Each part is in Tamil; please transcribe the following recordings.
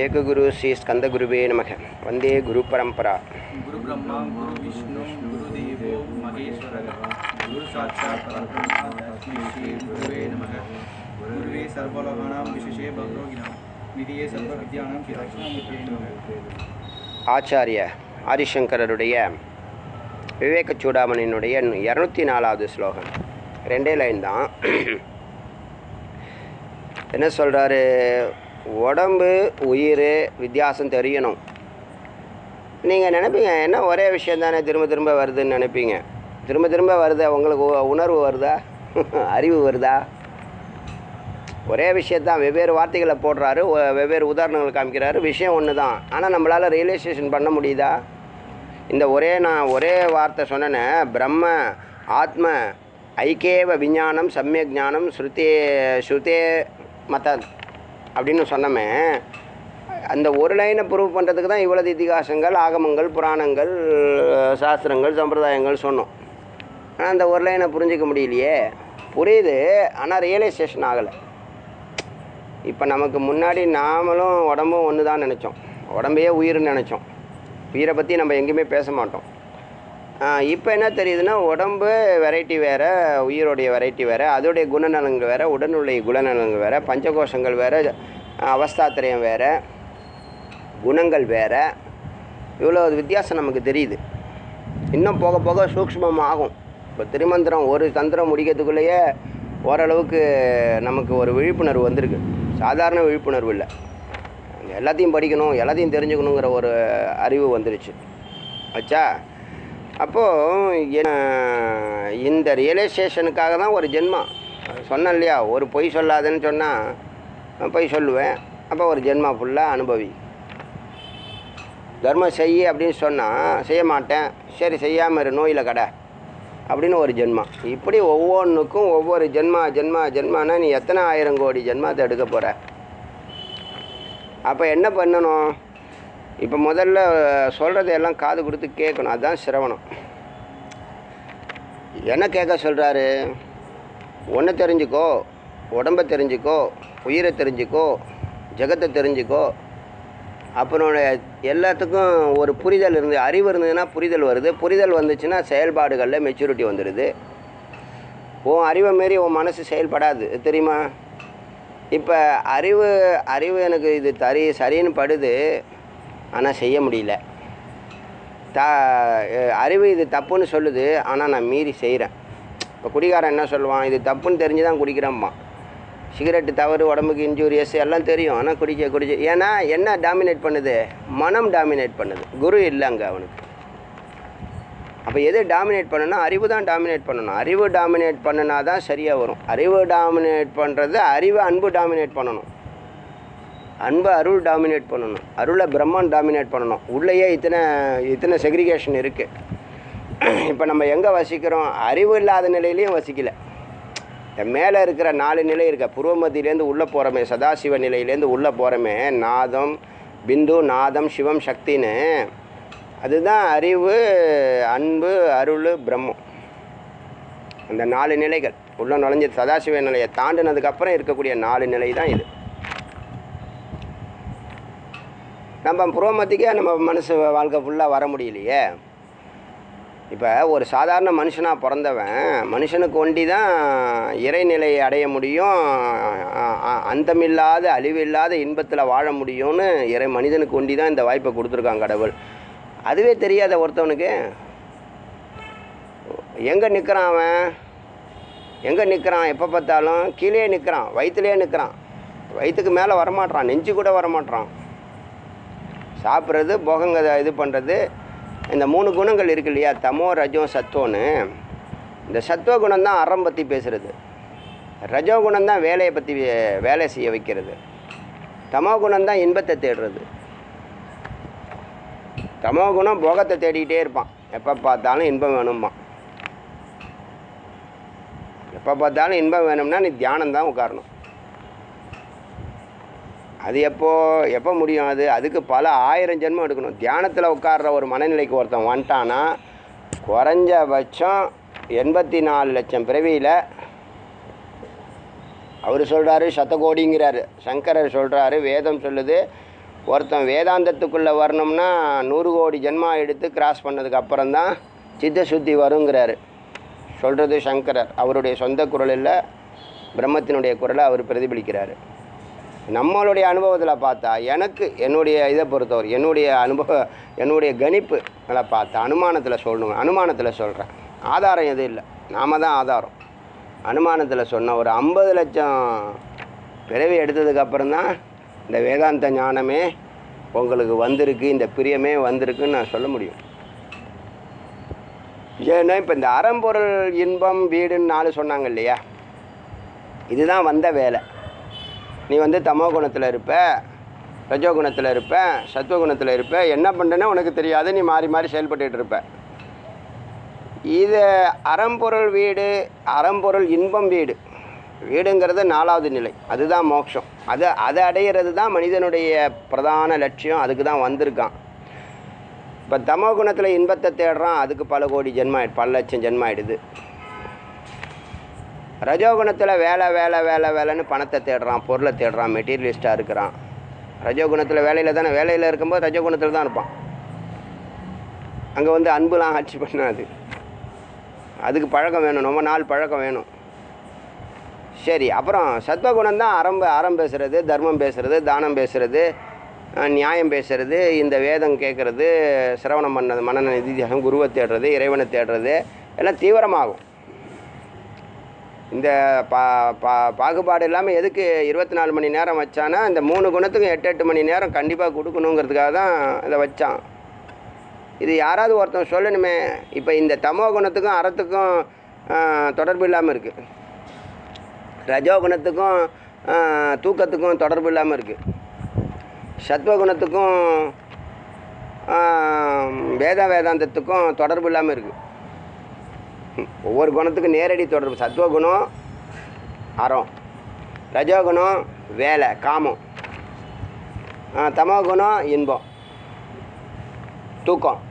ஏககுரு ஸ்ரீ ஸ்கந்தகுருவே நமக வந்தே குரு பரம்பரா गुरु ब्रह्मा गुरु विष्णु गुरु देवो महेश्वरः गुरु साक्षात् परब्रह्म तस्मै श्री गुरुवे नमः गुरुवे सर्वलोकानां विशेषे भद्रोगिणां निधिये सर्वविद्यानां श्री दक्षिणामूर्तिये नमः ஆச்சாரிய ஆதிசங்கரருடைய விவேக சூடாமணியினுடைய இரநூத்தி நாலாவது ஸ்லோகம் ரெண்டே லைன் தான் என்ன சொல்கிறாரு உடம்பு உயிர் வித்தியாசம் தெரியணும் நீங்கள் நினைப்பீங்க என்ன ஒரே விஷயம் தானே திரும்ப திரும்ப வருதுன்னு நினைப்பீங்க திரும்ப திரும்ப வருதா உங்களுக்கு உ- உணர்வு வருதா அறிவு வருதா ஒரே விஷயத்தான் வெவ்வேறு வார்த்தைகளை போடுறாரு ஒ- வெவ்வேறு உதாரணங்கள் காமிக்கிறாரு விஷயம் ஒன்று தான் ஆனால் நம்மளால் ரியலைசேஷன் பண்ண முடியுதா இந்த ஒரே நான் ஒரே வார்த்தை சொன்னேனே பிரம்ம ஆத்ம ஐக்கேவ விஞ்ஞானம் சமயக் ஞானம் ஸ்ருதே ஸ்ருதே மத அப்படின்னு சொன்னோமே அந்த ஒரு லைனை ப்ரூவ் பண்ணுறதுக்கு தான் இவ்வளவு இதிகாசங்கள் ஆகமங்கள் புராணங்கள் சாஸ்திரங்கள் சம்பிரதாயங்கள் சொன்னோம் ஆனால் அந்த ஒரு லைனை புரிஞ்சிக்க முடியலையே புரியுது ஆனால் ரியலைசேஷன் ஆகலை இப்போ நமக்கு முன்னாடி நாமளும் உடம்பும் ஒன்று தான் நினச்சோம் உடம்பையே உயிர்னு நினச்சோம் உயிரை பற்றி நம்ம எங்கேயுமே பேச மாட்டோம் இப்போ என்ன தெரியுதுன்னா உடம்பு வெரைட்டி வேறு உயிரோடைய வெரைட்டி வேறு அதோடைய குணநலங்கள் வேறு உடலுடைய குணநலங்கள் வேறு பஞ்சகோஷங்கள் வேறு அவஸ்தாத்திரயம் வேறு குணங்கள் வேறு இவ்வளோ வித்தியாசம் நமக்கு தெரியுது இன்னும் போக போக சூக்ஷ்மம் ஆகும் இப்போ திருமந்திரம் ஒரு தந்திரம் முடிக்கிறதுக்குள்ளேயே ஓரளவுக்கு நமக்கு ஒரு விழிப்புணர்வு வந்திருக்கு சாதாரண விழிப்புணர்வு இல்லை எல்லாத்தையும் படிக்கணும் எல்லாத்தையும் தெரிஞ்சுக்கணுங்கிற ஒரு அறிவு வந்துருச்சு ஆச்சா அப்போது இந்த ரியலைசேஷனுக்காக தான் ஒரு ஜென்மா சொன்னேன் இல்லையா ஒரு பொய் சொல்லாதேன்னு சொன்னால் பொய் சொல்லுவேன் அப்போ ஒரு ஜென்மா ஃபுல்லாக அனுபவி தர்மம் செய்ய அப்படின்னு சொன்னால் செய்ய மாட்டேன் சரி செய்யாமல் இரு நோயில் கடை அப்படின்னு ஒரு ஜென்மா இப்படி ஒவ்வொன்றுக்கும் ஒவ்வொரு ஜென்மா ஜென்மா ஜென்மானா நீ எத்தனை ஆயிரம் கோடி ஜென்மாத்தை எடுக்க போகிற அப்போ என்ன பண்ணணும் இப்போ முதல்ல சொல்கிறதையெல்லாம் காது கொடுத்து கேட்கணும் அதுதான் சிரவணம் என்ன கேட்க சொல்கிறாரு ஒன்று தெரிஞ்சுக்கோ உடம்பை தெரிஞ்சுக்கோ உயிரை தெரிஞ்சுக்கோ ஜெகத்தை தெரிஞ்சுக்கோ அப்புறம் எல்லாத்துக்கும் ஒரு புரிதல் இருந்து அறிவு இருந்ததுன்னா புரிதல் வருது புரிதல் வந்துச்சுன்னா செயல்பாடுகளில் மெச்சூரிட்டி வந்துடுது உன் அறிவை மாரி உன் மனசு செயல்படாது தெரியுமா இப்போ அறிவு அறிவு எனக்கு இது தரி சரின்னு படுது ஆனால் செய்ய முடியல த அஹ் அறிவு இது தப்புன்னு சொல்லுது ஆனால் நான் மீறி செய்கிறேன் இப்போ குடிகாரன் என்ன சொல்லுவான் இது தப்புன்னு தெரிஞ்சு தான் குடிக்கிறேன்பான் சிகரெட்டு தவறு உடம்புக்கு இன்ஜூரியஸ் எல்லாம் தெரியும் ஆனால் குடிக்க குடிக்க ஏன்னா என்ன டாமினேட் பண்ணுது மனம் டாமினேட் பண்ணுது குரு இல்லை அங்கே அவனுக்கு அப்போ எது டாமினேட் பண்ணணும்னா அறிவு தான் டாமினேட் பண்ணணும் அறிவு டாமினேட் பண்ணினா தான் சரியாக வரும் அறிவு டாமினேட் பண்ணுறது அறிவு அன்பு டாமினேட் பண்ணணும் அன்பு அருள் டாமினேட் பண்ணணும் அருளை பிரம்மன் டாமினேட் பண்ணணும் உள்ளேயே இத்தனை இத்தனை செக்ரிகேஷன் இருக்குது இப்போ நம்ம எங்கே வசிக்கிறோம் அறிவு இல்லாத நிலையிலையும் வசிக்கலை இந்த மேலே இருக்கிற நாலு நிலை இருக்க புருவமத்திலேருந்து உள்ளே போகிறோமே சதாசிவ நிலையிலேருந்து உள்ளே போகிறோமே நாதம் பிந்து நாதம் சிவம் சக்தின்னு அதுதான் அறிவு அன்பு அருள் பிரம்மம் அந்த நாலு நிலைகள் உள்ள நுழைஞ்ச சதாசிவ நிலையை தாண்டினதுக்கப்புறம் இருக்கக்கூடிய நாலு நிலை தான் இது நம்ம புருவமத்திக்கே நம்ம மனசு வாழ்க்கை ஃபுல்லாக வர முடியலையே இப்போ ஒரு சாதாரண மனுஷனாக பிறந்தவன் மனுஷனுக்கு ஒண்டி தான் இறைநிலையை அடைய முடியும் அ- அ- அந்தமில்லாத அழிவில்லாத இன்பத்தில் வாழ முடியும்னு இறை மனிதனுக்கு ஒண்டி தான் இந்த வாய்ப்பை கொடுத்துருக்கான் கடவுள் அதுவே தெரியாத ஒருத்தவனுக்கு எங்கே நிற்கிறான் அவன் எங்கே நிற்கிறான் எப்போ பார்த்தாலும் கீழே நிற்கிறான் வயிற்றுலேயே நிற்கிறான் வயிற்றுக்கு மேலே வரமாட்றான் நெஞ்சு கூட வரமாட்றான் சாப்பிட்றது போகங்க இது பண்ணுறது இந்த மூணு குணங்கள் இருக்கு இல்லையா தமோ ரஜோ சத்துவன்னு இந்த சத்துவ குணம் தான் அறம் பற்றி பேசுகிறது ரஜோ குணம் தான் வேலையை பற்றி வேலை செய்ய வைக்கிறது தமோ குணம் தான் இன்பத்தை தேடுறது தமோ குணம் போகத்தை தேடிக்கிட்டே இருப்பான் எப்போ பார்த்தாலும் இன்பம் வேணுமா எப்போ பார்த்தாலும் இன்பம் வேணும்னா நீ தியானம் தான் உட்காரணும் அது எப்போ எப்போ முடியும் அது அதுக்கு பல ஆயிரம் ஜென்மம் எடுக்கணும் தியானத்தில் உட்கார்ற ஒரு மனநிலைக்கு ஒருத்தன் வந்துட்டானா குறைஞ்சபட்சம் எண்பத்தி நாலு லட்சம் பிறவியில் அவர் சொல்கிறாரு சதகோடிங்கிறாரு சங்கரர் சொல்கிறாரு வேதம் சொல்லுது ஒருத்தன் வேதாந்தத்துக்குள்ளே வரணும்னா நூறு கோடி ஜென்மா எடுத்து கிராஸ் பண்ணதுக்கு அப்புறம் தான் சித்த சுத்தி வருங்கிறாரு சொல்கிறது சங்கரர் அவருடைய சொந்த குரலில் பிரம்மத்தினுடைய குரலை அவர் பிரதிபலிக்கிறாரு நம்மளுடைய அனுபவத்தில் பார்த்தா எனக்கு என்னுடைய இதை பொறுத்தவரை என்னுடைய அனுபவ என்னுடைய கணிப்புகளை பார்த்தா அனுமானத்தில் சொல்லணும் அனுமானத்தில் சொல்கிறேன் ஆதாரம் எதுவும் இல்லை நாம தான் ஆதாரம் அனுமானத்தில் சொன்ன ஒரு ஐம்பது லட்சம் பிறவி எடுத்ததுக்கப்புறம் தான் இந்த வேதாந்த ஞானமே உங்களுக்கு வந்திருக்கு இந்த பிரியமே வந்திருக்குன்னு நான் சொல்ல முடியும் ஏன்னா இப்போ இந்த அறம்பொருள் இன்பம் வீடுன்னு நாலு சொன்னாங்க இல்லையா இதுதான் வந்த வேலை நீ வந்து தமோ குணத்தில் இருப்ப ரஜோ குணத்தில் இருப்ப சத்துவ குணத்தில் இருப்ப என்ன பண்ணுறேன்னு உனக்கு தெரியாது நீ மாறி மாறி செயல்பட்டுட்டு இருப்ப இது அறம்பொருள் வீடு அறம்பொருள் இன்பம் வீடு வீடுங்கிறது நாலாவது நிலை அதுதான் மோட்சம் அது அதை அடையிறது தான் மனிதனுடைய பிரதான லட்சியம் அதுக்கு தான் வந்திருக்கான் இப்போ தமோ குணத்தில் இன்பத்தை தேடுறான் அதுக்கு பல கோடி ஜென்ம பல லட்சம் ஜென்ம ஆயிடுது ரஜோகுணத்தில் வேலை வேலை வேலை வேலைன்னு பணத்தை தேடுறான் பொருளை தேடுறான் மெட்டீரியலிஸ்ட்டாக இருக்கிறான் ரஜோகுணத்தில் வேலையில் தானே வேலையில் இருக்கும்போது ரஜோகுணத்தில் தான் இருப்பான் அங்கே வந்து அன்புலாம் ஆட்சி பண்ணாது அதுக்கு பழக்கம் வேணும் ரொம்ப நாள் பழக்கம் வேணும் சரி அப்புறம் சத்வகுணம் தான் அறம் அறம் பேசுகிறது தர்மம் பேசுகிறது தானம் பேசுகிறது அஹ், நியாயம் பேசுகிறது இந்த வேதம் கேட்குறது சிரவணம் பண்ணது மனநல நிதித்தியாகம் குருவை தேடுறது இறைவனை தேடுறது எல்லாம் தீவிரமாகும் இந்த பா பா பாகுபாடு இல்லாமல் எதுக்கு இருபத்தி நாலு மணி நேரம் வச்சானா இந்த மூணு குணத்துக்கும் எட்டு எட்டு மணி நேரம் கண்டிப்பாக கொடுக்கணுங்கிறதுக்காக தான் இதை வச்சான் இது யாராவது ஒருத்தன் சொல்லணுமே இப்போ இந்த தமோ குணத்துக்கும் அறத்துக்கும் ஆஹ், தொடர்பு இல்லாமல் இருக்குது ரஜோ குணத்துக்கும் ஆஹ், தூக்கத்துக்கும் தொடர்பு இல்லாமல் இருக்குது சத்வகுணத்துக்கும் ஆஹ், வேத வேதாந்தத்துக்கும் தொடர்பு இல்லாமல் இருக்குது ஒவ்வொரு குணத்துக்கும் நேரடி தொடர்பு சத்வகுணம் அறம் ரஜோகுணம் வேலை காமம் ஆ, தமோகுணம் இன்பம் தூக்கம்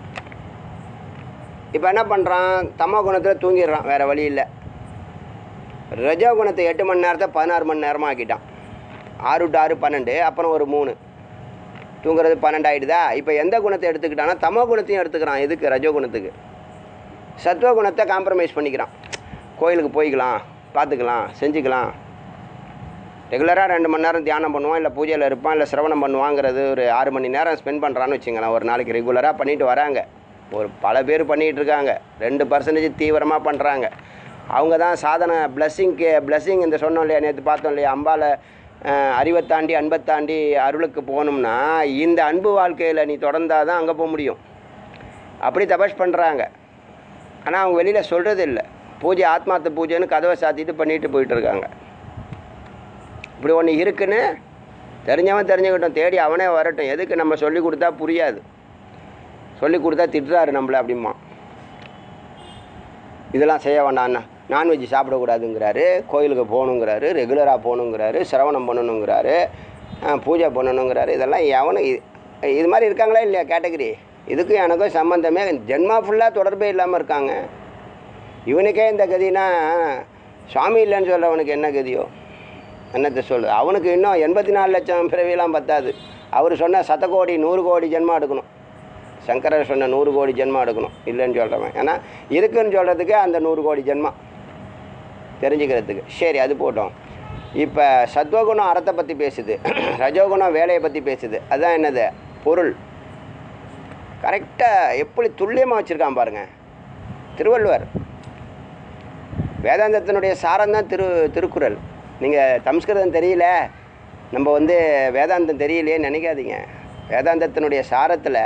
இப்போ என்ன பண்ணுறான் தமோ குணத்தில் தூங்கிடுறான் வேறு வழி இல்லை ரஜோ குணத்தை எட்டு மணி நேரத்தை பதினாறு மணி நேரமாக ஆக்கிட்டான் ஆறு டு ஆறு பன்னெண்டு அப்புறம் ஒரு மூணு தூங்குறது பன்னெண்டு ஆகிடுதா இப்போ எந்த குணத்தை எடுத்துக்கிட்டான்னா தமோ குணத்தையும் எடுத்துக்கிறான் எதுக்கு ரஜோ குணத்துக்கு சத்துவ குணத்தை காம்ப்ரமைஸ் பண்ணிக்கிறான் கோயிலுக்கு போய்க்கலாம் பார்த்துக்கலாம் செஞ்சுக்கலாம் ரெகுலராக ரெண்டு மணி நேரம் தியானம் பண்ணுவான் இல்லை பூஜையில் இருப்பான் இல்லை சிரவணம் பண்ணுவாங்கிறது ஒரு ஆறு மணி நேரம் ஸ்பெண்ட் பண்ணுறான்னு வச்சுங்களேன் ஒரு நாளைக்கு ரெகுலராக பண்ணிட்டு வராங்க ஒரு பல பேர் பண்ணிகிட்டு இருக்காங்க ரெண்டு பர்சன்டேஜ் தீவிரமாக பண்ணுறாங்க அவங்க தான் சாதனை பிளஸ்ஸிங்க்கு பிளஸ்ஸிங் இந்த சொன்னோம் இல்லையா நேற்று பார்த்தோம் இல்லையா அம்பால அஹ், அறிவைத் தாண்டி அன்பைத் தாண்டி அருளுக்கு போகணும்னா இந்த அன்பு வாழ்க்கையில் நீ தொடர்ந்தால் தான் அங்கே போக முடியும் அப்படி தபஸ் பண்ணுறாங்க ஆனால் அவங்க வெளியில் சொல்கிறது இல்லை பூஜை ஆத்மார்த்த பூஜைன்னு கதவை சாத்திட்டு பண்ணிட்டு போயிட்டு இருக்காங்க இப்படி ஒன்று இருக்குன்னு தெரிஞ்சவன் தெரிஞ்சுக்கிட்டோம் தேடி அவனே வரட்டும் எதுக்கு நம்ம சொல்லி கொடுத்தா புரியாது சொல்லி கொடுத்தா திட்டுறாரு நம்மளை அப்படிமா இதெல்லாம் செய்ய வேண்டாம்ண்ணா நான்வெஜ் சாப்பிடக்கூடாதுங்கிறாரு கோயிலுக்கு போகணுங்கிறாரு ரெகுலராக போகணுங்கிறாரு சிரவணம் பண்ணணுங்கிறாரு அஹ், பூஜை பண்ணணுங்கிறாரு இதெல்லாம் எவனு இது இது மாதிரி இருக்காங்களா இல்லையா கேட்டகரி இதுக்கும் எனக்கும் சம்மந்தமே ஜென்மா ஃபுல்லாக தொடர்பே இல்லாமல் இருக்காங்க இவனுக்கே இந்த கதினா சுவாமி இல்லைன்னு சொல்கிறவனுக்கு என்ன கதியோ என்னத்தை சொல்லு அவனுக்கு இன்னும் எண்பத்தி நாலு லட்சம் பிறவியெல்லாம் பத்தாது அவர் சொன்ன சதகோடி நூறு கோடி ஜென்மா எடுக்கணும் சங்கரர் சொன்ன நூறு கோடி ஜென்மா எடுக்கணும் இல்லைன்னு சொல்கிறவன் ஏன்னா இருக்குன்னு சொல்கிறதுக்கு அந்த நூறு கோடி ஜென்மா தெரிஞ்சுக்கிறதுக்கு சரி அது போட்டோம் இப்போ சத்வகுணம் அறத்தை பற்றி பேசுது ரஜோகுணம் வேலையை பற்றி பேசுது அதுதான் என்னது பொருள் கரெக்டாக எப்படி துல்லியமாக வச்சுருக்கான் பாருங்க திருவள்ளுவர் வேதாந்தத்தினுடைய சாரம் தான் திரு திருக்குறள் நீங்கள் சம்ஸ்கிருதம் தெரியல நம்ம வந்து வேதாந்தம் தெரியலையே நினைக்காதீங்க வேதாந்தத்தினுடைய சாரத்தில்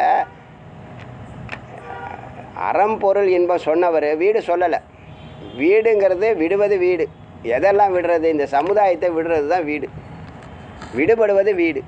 அறம் பொருள் இன்பம் சொன்னவர் வீடு சொல்லலை வீடுங்கிறது விடுவது வீடு எதெல்லாம் விடுறது இந்த சமுதாயத்தை விடுறது தான் வீடு விடுபடுவது வீடு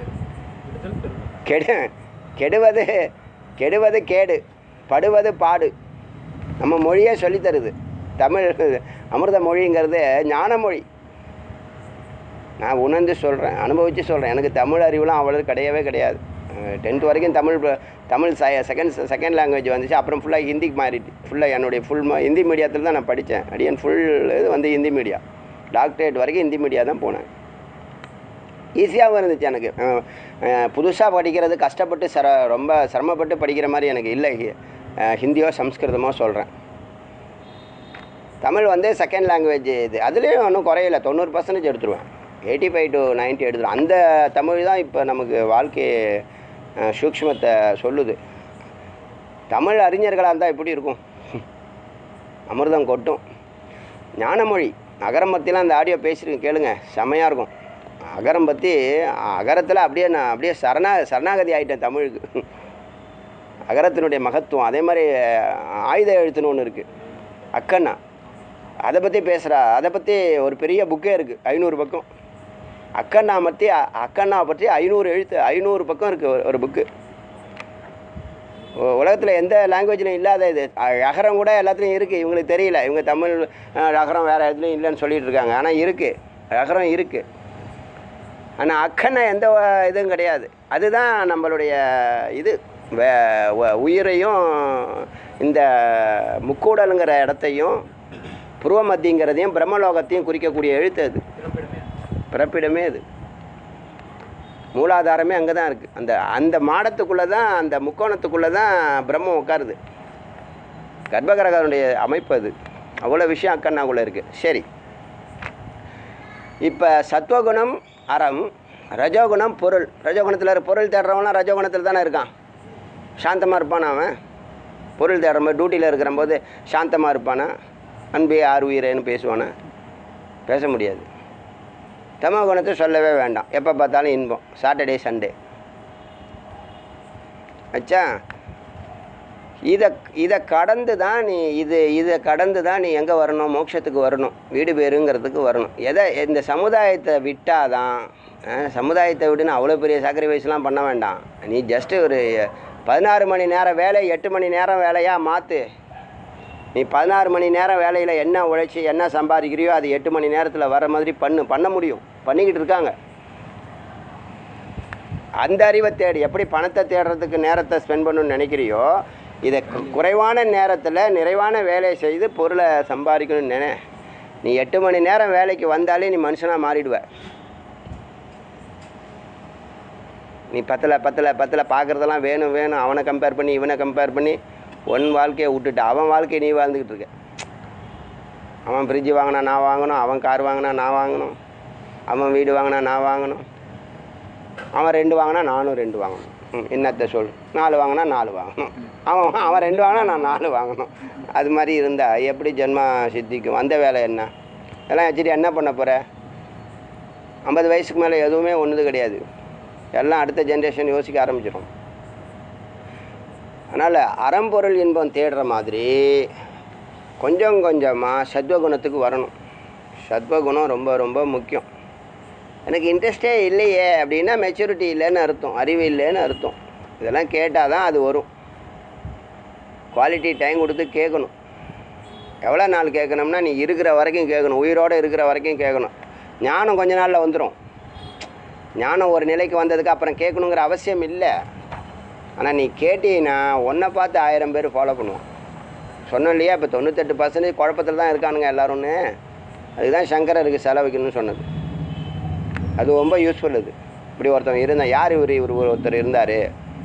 கெடு கெடுவது கெடுவது கேடு படுவது பாடு நம்ம மொழியே சொல்லித் தருது தமிழ் அமிர்த மொழிங்கிறது ஞான மொழி நான் உணர்ந்து சொல்கிறேன் அனுபவித்து சொல்கிறேன் எனக்கு தமிழ் அறிவுலாம் அவ்வளவு கிடையவே கிடையாது டென்த் வரைக்கும் தமிழ் ப- தமிழ் ச செகண்ட் செகண்ட் லாங்குவேஜ் வந்துச்சு அப்புறம் ஃபுல்லாக ஹிந்திக்கு மாறிட்டு ஃபுல்லாக என்னுடைய ஃபுல் ஹிந்தி மீடியத்தில் தான் நான் படித்தேன் அடியன் ஃபுல் இது வந்து ஹிந்தி மீடியா டாக்டரேட் வரைக்கும் ஹிந்தி மீடியா தான் போனேன் ஈஸியாகவும் இருந்துச்சு எனக்கு புதுசாக படிக்கிறது கஷ்டப்பட்டு சிர ரொம்ப சிரமப்பட்டு படிக்கிற மாதிரி எனக்கு இல்லை அஹ், ஹிந்தியோ சம்ஸ்கிருதமோ சொல்கிறேன் தமிழ் வந்து செகண்ட் லாங்குவேஜ் இது அதுலேயும் ஒன்றும் குறையல தொண்ணூறு பர்சன்டேஜ் எடுத்துருவேன் எயிட்டி ஃபைவ் டு 90 எடுத்துருவேன் அந்த தமிழ் தான் இப்போ நமக்கு வாழ்க்கை அஹ், சூக்ஷ்மத்தை சொல்லுது தமிழ் அறிஞர்களாக இருந்தால் எப்படி இருக்கும் அமிர்தம் கொட்டும் ஞானமொழி அகரம் பற்றிலாம் அந்த ஆடியோ பேசியிருக்கேன் கேளுங்க செமையாக இருக்கும் அகரம் பற்றி அகரத்தில் அப்படியே நான் அப்படியே சரணா சரணாகதி ஆகிட்டேன் தமிழுக்கு அகரத்தினுடைய மகத்துவம் அதே மாதிரி அஹ், ஆயுத எழுத்துன்னு ஒன்று இருக்குது அக்கண்ணா அதை பற்றி பேசுகிறா அதை பற்றி ஒரு பெரிய புக்கே இருக்குது ஐநூறு பக்கம் அக்கண்ணா பற்றி அக்கண்ணா பற்றி ஐநூறு எழுத்து ஐநூறு பக்கம் இருக்குது ஒரு ஒரு புக்கு உலகத்தில் எந்த லாங்குவேஜ்லையும் இல்லாத இது அ- அகரம் கூட எல்லாத்துலேயும் இருக்குது இவங்களுக்கு தெரியல இவங்க தமிழ் அஹ், அகரம் வேறு இடத்துலையும் இல்லைன்னு சொல்லிட்டு இருக்காங்க ஆனால் இருக்குது அகரம் இருக்குது ஆனால் அக்கண்ணா எந்த வ- இதுவும் கிடையாது அதுதான் நம்மளுடைய இது வே வ- உயிரையும் இந்த முக்கூடலுங்கிற இடத்தையும் புருவ மத்திங்கிறதையும் பிரம்மலோகத்தையும் குறிக்கக்கூடிய எழுத்து அது பிறப்பிடமே அது மூலாதாரமே அங்கே தான் இருக்குது அந்த அந்த மாடத்துக்குள்ளே தான் அந்த முக்கோணத்துக்குள்ளே தான் பிரம்மம் உட்காருது கர்ப்பகிரகனுடைய அமைப்பு அது அவ்வளோ விஷயம் அக்கண்ணாக்குள்ளே இருக்குது சரி இப்போ சத்வகுணம் அறம் ரஜோகுணம் பொருள் ரஜோகுணத்தில் பொருள் தேடுறவன்லாம் ரஜோகுணத்தில் தானே இருக்கான் சாந்தமாக இருப்பானா அவன் பொருள் தேடுற மாதிரி டியூட்டியில் இருக்கிற போது சாந்தமாக இருப்பானா அன்பே ஆறு உயிரேன்னு பேசுவானா பேச முடியாது தமோ குணத்தை சொல்லவே வேண்டாம் எப்போ பார்த்தாலும் இன்பம் சாட்டர்டே சண்டே அச்சா இதை இதை கடந்து தான் நீ இது இதை கடந்து தான் நீ எங்கே வரணும் மோட்சத்துக்கு வரணும் வீடு பேருங்கிறதுக்கு வரணும் எதை இந்த சமுதாயத்தை விட்டாதான் அஹ், சமுதாயத்தை விட்டுன்னு அவ்வளோ பெரிய சாக்ரிஃபைஸ்லாம் பண்ண வேண்டாம் நீ ஜஸ்ட்டு ஒரு பதினாறு மணி நேரம் வேலை எட்டு மணி நேரம் வேலையாக மாற்று நீ பதினாறு மணி நேரம் வேலையில் என்ன உழைச்சி என்ன சம்பாதிக்கிறியோ அது எட்டு மணி நேரத்தில் வர மாதிரி பண்ணு பண்ண முடியும் பண்ணிக்கிட்டு இருக்காங்க அந்த அறிவை தேடி எப்படி பணத்தை தேடுறதுக்கு நேரத்தை ஸ்பெண்ட் பண்ணணும்னு நினைக்கிறியோ இதை கு- குறைவான நேரத்தில் நிறைவான வேலையை செய்து பொருளை சம்பாதிக்கணும்னு நினை நீ எட்டு மணி நேரம் வேலைக்கு வந்தாலே நீ மனுஷனாக மாறிடுவ நீ பத்தில் பத்தில் பத்தில் பார்க்குறதெல்லாம் வேணும் வேணும் அவனை கம்பேர் பண்ணி இவனை கம்பேர் பண்ணி உன் வாழ்க்கையை விட்டுட்டு அவன் வாழ்க்கையை நீ வாழ்ந்துக்கிட்டு இருக்க அவன் ஃப்ரிட்ஜு வாங்கினா நான் வாங்கணும் அவன் கார் வாங்கினா நான் வாங்கணும் அவன் வீடு வாங்கினா நான் வாங்கணும் அவன் ரெண்டு வாங்கினா நானும் ரெண்டு வாங்கணும் ம், என்னத்த சொல் நாலு வாங்கினா நாலு வாங்கணும் அவன் அவன் ரெண்டு வாங்கினா நான் நாலு வாங்கணும் அது மாதிரி இருந்தால் எப்படி ஜென்மா சித்திக்கும் அந்த வேலை என்ன இதெல்லாம் வச்சுட்டு என்ன பண்ண போகிற ஐம்பது வயசுக்கு மேலே எதுவுமே ஒன்றுது கிடையாது எல்லாம் அடுத்த ஜென்ரேஷன் யோசிக்க ஆரம்பிச்சிடும் அதனால் அறம்பொருள் இன்பம் தேடுற மாதிரி கொஞ்சம் கொஞ்சமாக சத்வகுணத்துக்கு வரணும் சத்வகுணம் ரொம்ப ரொம்ப முக்கியம் எனக்கு இன்ட்ரெஸ்டே இல்லையே அப்படின்னா மெச்சூரிட்டி இல்லைன்னு அர்த்தம் அறிவு இல்லைன்னு அர்த்தம் இதெல்லாம் கேட்டால் தான் அது வரும் குவாலிட்டி டைம் கொடுத்து கேட்கணும் எவ்வளோ நாள் கேட்கணும்னா நீ இருக்கிற வரைக்கும் கேட்கணும் உயிரோடு இருக்கிற வரைக்கும் கேட்கணும் ஞானம் கொஞ்ச நாளில் வந்துடும் ஞானம் ஒரு நிலைக்கு வந்ததுக்கு அப்புறம் கேட்கணுங்கிற அவசியம் இல்லை ஆனால் நீ கேட்டீங்கன்னா உன்னை பார்த்து ஆயிரம் பேர் ஃபாலோ பண்ணுவான் சொன்னோம் இல்லையா இப்போ தொண்ணூத்தெட்டு பர்சன்டேஜ் குழப்பத்தில் தான் இருக்கானுங்க எல்லாரும்னு அதுதான் சங்கரருக்கு செலவிக்கணும்னு சொன்னது அது ரொம்ப யூஸ்ஃபுல் இது இப்படி ஒருத்தவங்க இருந்தால் யார் இவர் இவர் ஒருத்தர் இருந்தார்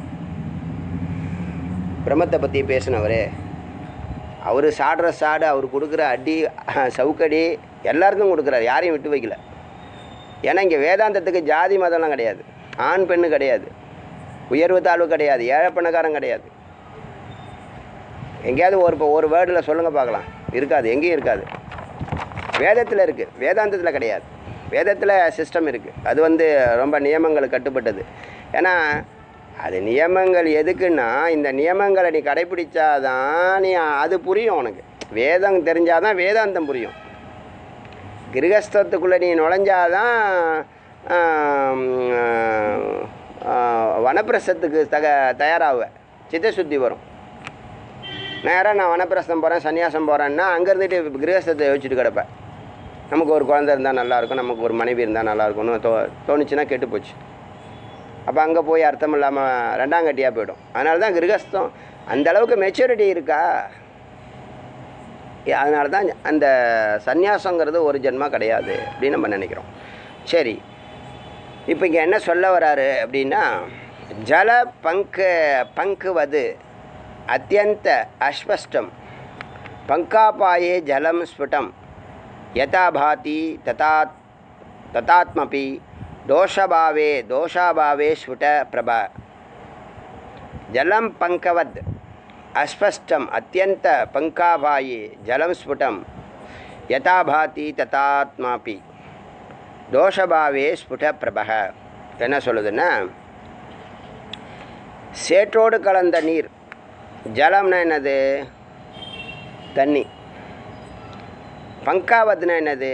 பிரம்மத்தை பற்றி பேசினவர் அவர் சாடுற சாடு அவர் கொடுக்குற அடி சவுக்கடி எல்லாருக்கும் கொடுக்குறாரு யாரையும் விட்டு வைக்கல ஏன்னா இங்கே வேதாந்தத்துக்கு ஜாதி மதம்லாம் கிடையாது ஆண் பெண்ணு கிடையாது உயர்வு தாழ்வு கிடையாது ஏழை பணக்காரன் கிடையாது எங்கேயாவது ஒரு இப்போ ஒரு வேர்டில் சொல்லுங்கள் பார்க்கலாம் இருக்காது எங்கேயும் இருக்காது வேதத்தில் இருக்குது வேதாந்தத்தில் கிடையாது வேதத்தில் சிஸ்டம் இருக்குது அது வந்து ரொம்ப நியமங்களுக்கு கட்டுப்பட்டது ஏன்னா அது நியமங்கள் எதுக்குன்னா இந்த நியமங்களை நீ கடைப்பிடிச்சாதான் நீ அது புரியும் உனக்கு வேதம் தெரிஞ்சாதான் வேதாந்தம் புரியும் கிரகஸ்தத்துக்குள்ளே நீ நுழைஞ்சாதான் ஆம், ஆ, வனப்பிரசத்துக்கு தக தயாராகுவ சித்தசுத்தி வரும் நேராக நான் வனப்பிரஸ்தம் போகிறேன் சன்னியாசம் போகிறேன்னா அங்கே இருந்துட்டு கிரகஸ்தத்தை யோசிச்சுட்டு கிடப்பேன் நமக்கு ஒரு குழந்தை இருந்தால் நல்லாயிருக்கும் நமக்கு ஒரு மனைவி இருந்தால் நல்லாயிருக்கும்னு தோ தோணுச்சுன்னா கெட்டு போச்சு அப்போ அங்கே போய் அர்த்தம் இல்லாமல் ரெண்டாங்கட்டியாக போயிடும் அதனால தான் கிரகஸ்தம் அந்த அளவுக்கு மெச்சூரிட்டி இருக்கா ஏ, அதனால தான் அந்த சந்நியாசங்கிறது ஒரு ஜென்மா கிடையாது அப்படின்னு நம்ம நினைக்கிறோம் சரி இப்போ இங்கே என்ன சொல்ல வராரு அப்படின்னா ஜல பங்கு பங்குவது அத்தியந்த அஸ்பஷ்டம் பங்காபாயே ஜலம் ஸ்ஃபுடம் யதா பாதி ததா ததாத்மபி தோஷபாவே தோஷாபாவே ஸ்ஃபுட பிரப ஜலம் பங்கவத் அஸ்பஷ்டம் அத்தியந்த பங்காபாயே ஜலம் ஸ்ஃபுடம் யதா பாதி ததாத்மாபி தோஷபாவே ஸ்புட பிரபக என்ன சொல்லுதுன்னா சேற்றோடு கலந்த நீர் ஜலம்னா என்னது தண்ணி பங்காவத்துனா என்னது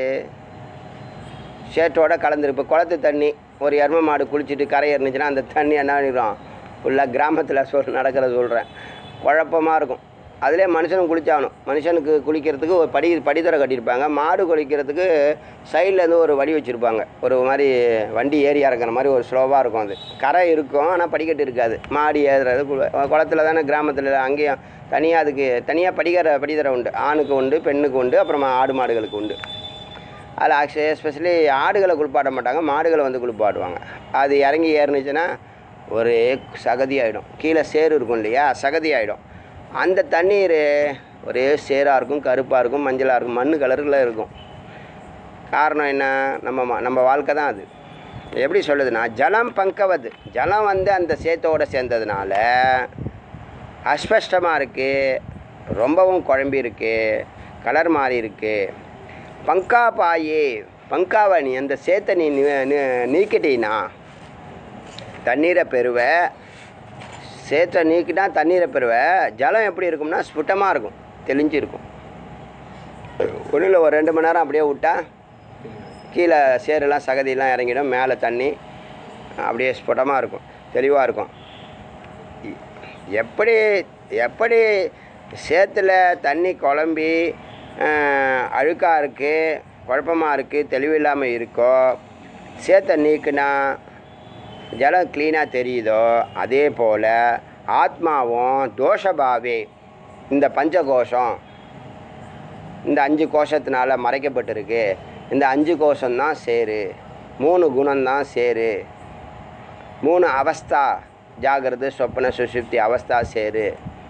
சேற்றோட கலந்துருக்கு இப்போ குளத்து தண்ணி ஒரு எரும மாடு குளிச்சுட்டு கரை இருந்துச்சுன்னா அந்த தண்ணி என்ன பண்ணிடும் ஃபுல்லாக கிராமத்தில் சொல் நடக்கிறத சொல்கிறேன் குழப்பமாக இருக்கும் அதிலே மனுஷனும் குளிச்சாகணும் மனுஷனுக்கு குளிக்கிறதுக்கு ஒரு படி படித்தரை கட்டியிருப்பாங்க மாடு குளிக்கிறதுக்கு சைட்லேருந்து ஒரு வடி வச்சுருப்பாங்க ஒரு மாதிரி வண்டி ஏறி இறக்குற மாதிரி ஒரு ஸ்லோவாக இருக்கும் அது கரை இருக்கும் ஆனால் படிக்கட்டு இருக்காது மாடி ஏறுறது கு- குளத்துல தானே கிராமத்தில் அங்கேயும் தனியாக அதுக்கு தனியாக படிக்கிற படித்தரை உண்டு ஆணுக்கு உண்டு பெண்ணுக்கு உண்டு அப்புறமா ஆடு மாடுகளுக்கு உண்டு அதில் ஆக்சுவலி எஸ்பெஷலி ஆடுகளை குளிப்பாட்ட மாட்டாங்க மாடுகளை வந்து குளிப்பாட்டுவாங்க அது இறங்கி ஏறுனுச்சுன்னா ஒரே சகதி ஆகிடும் கீழே சேறு இருக்கும் இல்லையா சகதி ஆகிடும் அந்த தண்ணீர் ஒரே சேராக இருக்கும் கருப்பாக இருக்கும் மஞ்சளாக இருக்கும் மண் கலரில் இருக்கும் காரணம் என்ன நம்ம ம- நம்ம வாழ்க்கை தான் அது எப்படி சொல்லுதுன்னா ஜலம் பங்கவது ஜலம் வந்து அந்த சேத்தோடு சேர்ந்ததுனால அஸ்பஷ்டமாக இருக்குது ரொம்பவும் குழம்பி இருக்குது கலர் மாறி இருக்குது பங்கா பாயே பங்காவை நீ அந்த சேத்தை நீ நீ- நீ- நீக்கிட்டீன்னா தண்ணீரை பெறுவ சேற்றை நீக்கிட்டா தண்ணீரை பெறுவ ஜலம் எப்படி இருக்கும்னா ஸ்புட்டமாக இருக்கும் தெளிஞ்சு இருக்கும் ஒன்றில் ஒரு ரெண்டு மணி நேரம் அப்படியே விட்டா கீழே சேரெல்லாம் சகதியெல்லாம் இறங்கிடும் மேலே தண்ணி அப்படியே ஸ்புட்டமாக இருக்கும் தெளிவாக இருக்கும் இ- எப்படி எப்படி சேத்துல தண்ணி குழம்பி அழுக்காக இருக்குது குழப்பமாக இருக்குது தெளிவில்லாமல் இருக்கோ சேத்தை நீக்குனா ஜலம் க்ளீனாக தெரியுதோ அதே போல் ஆத்மாவும் தோஷபாவே இந்த பஞ்சகோஷம் இந்த அஞ்சு கோஷத்தினால மறைக்கப்பட்டிருக்கு இந்த அஞ்சு கோஷம்தான் சேரு மூணு குணம்தான் சேரு மூணு அவஸ்தா ஜாகிரத சொப்பன சுஷுப்தி அவஸ்தா சேரு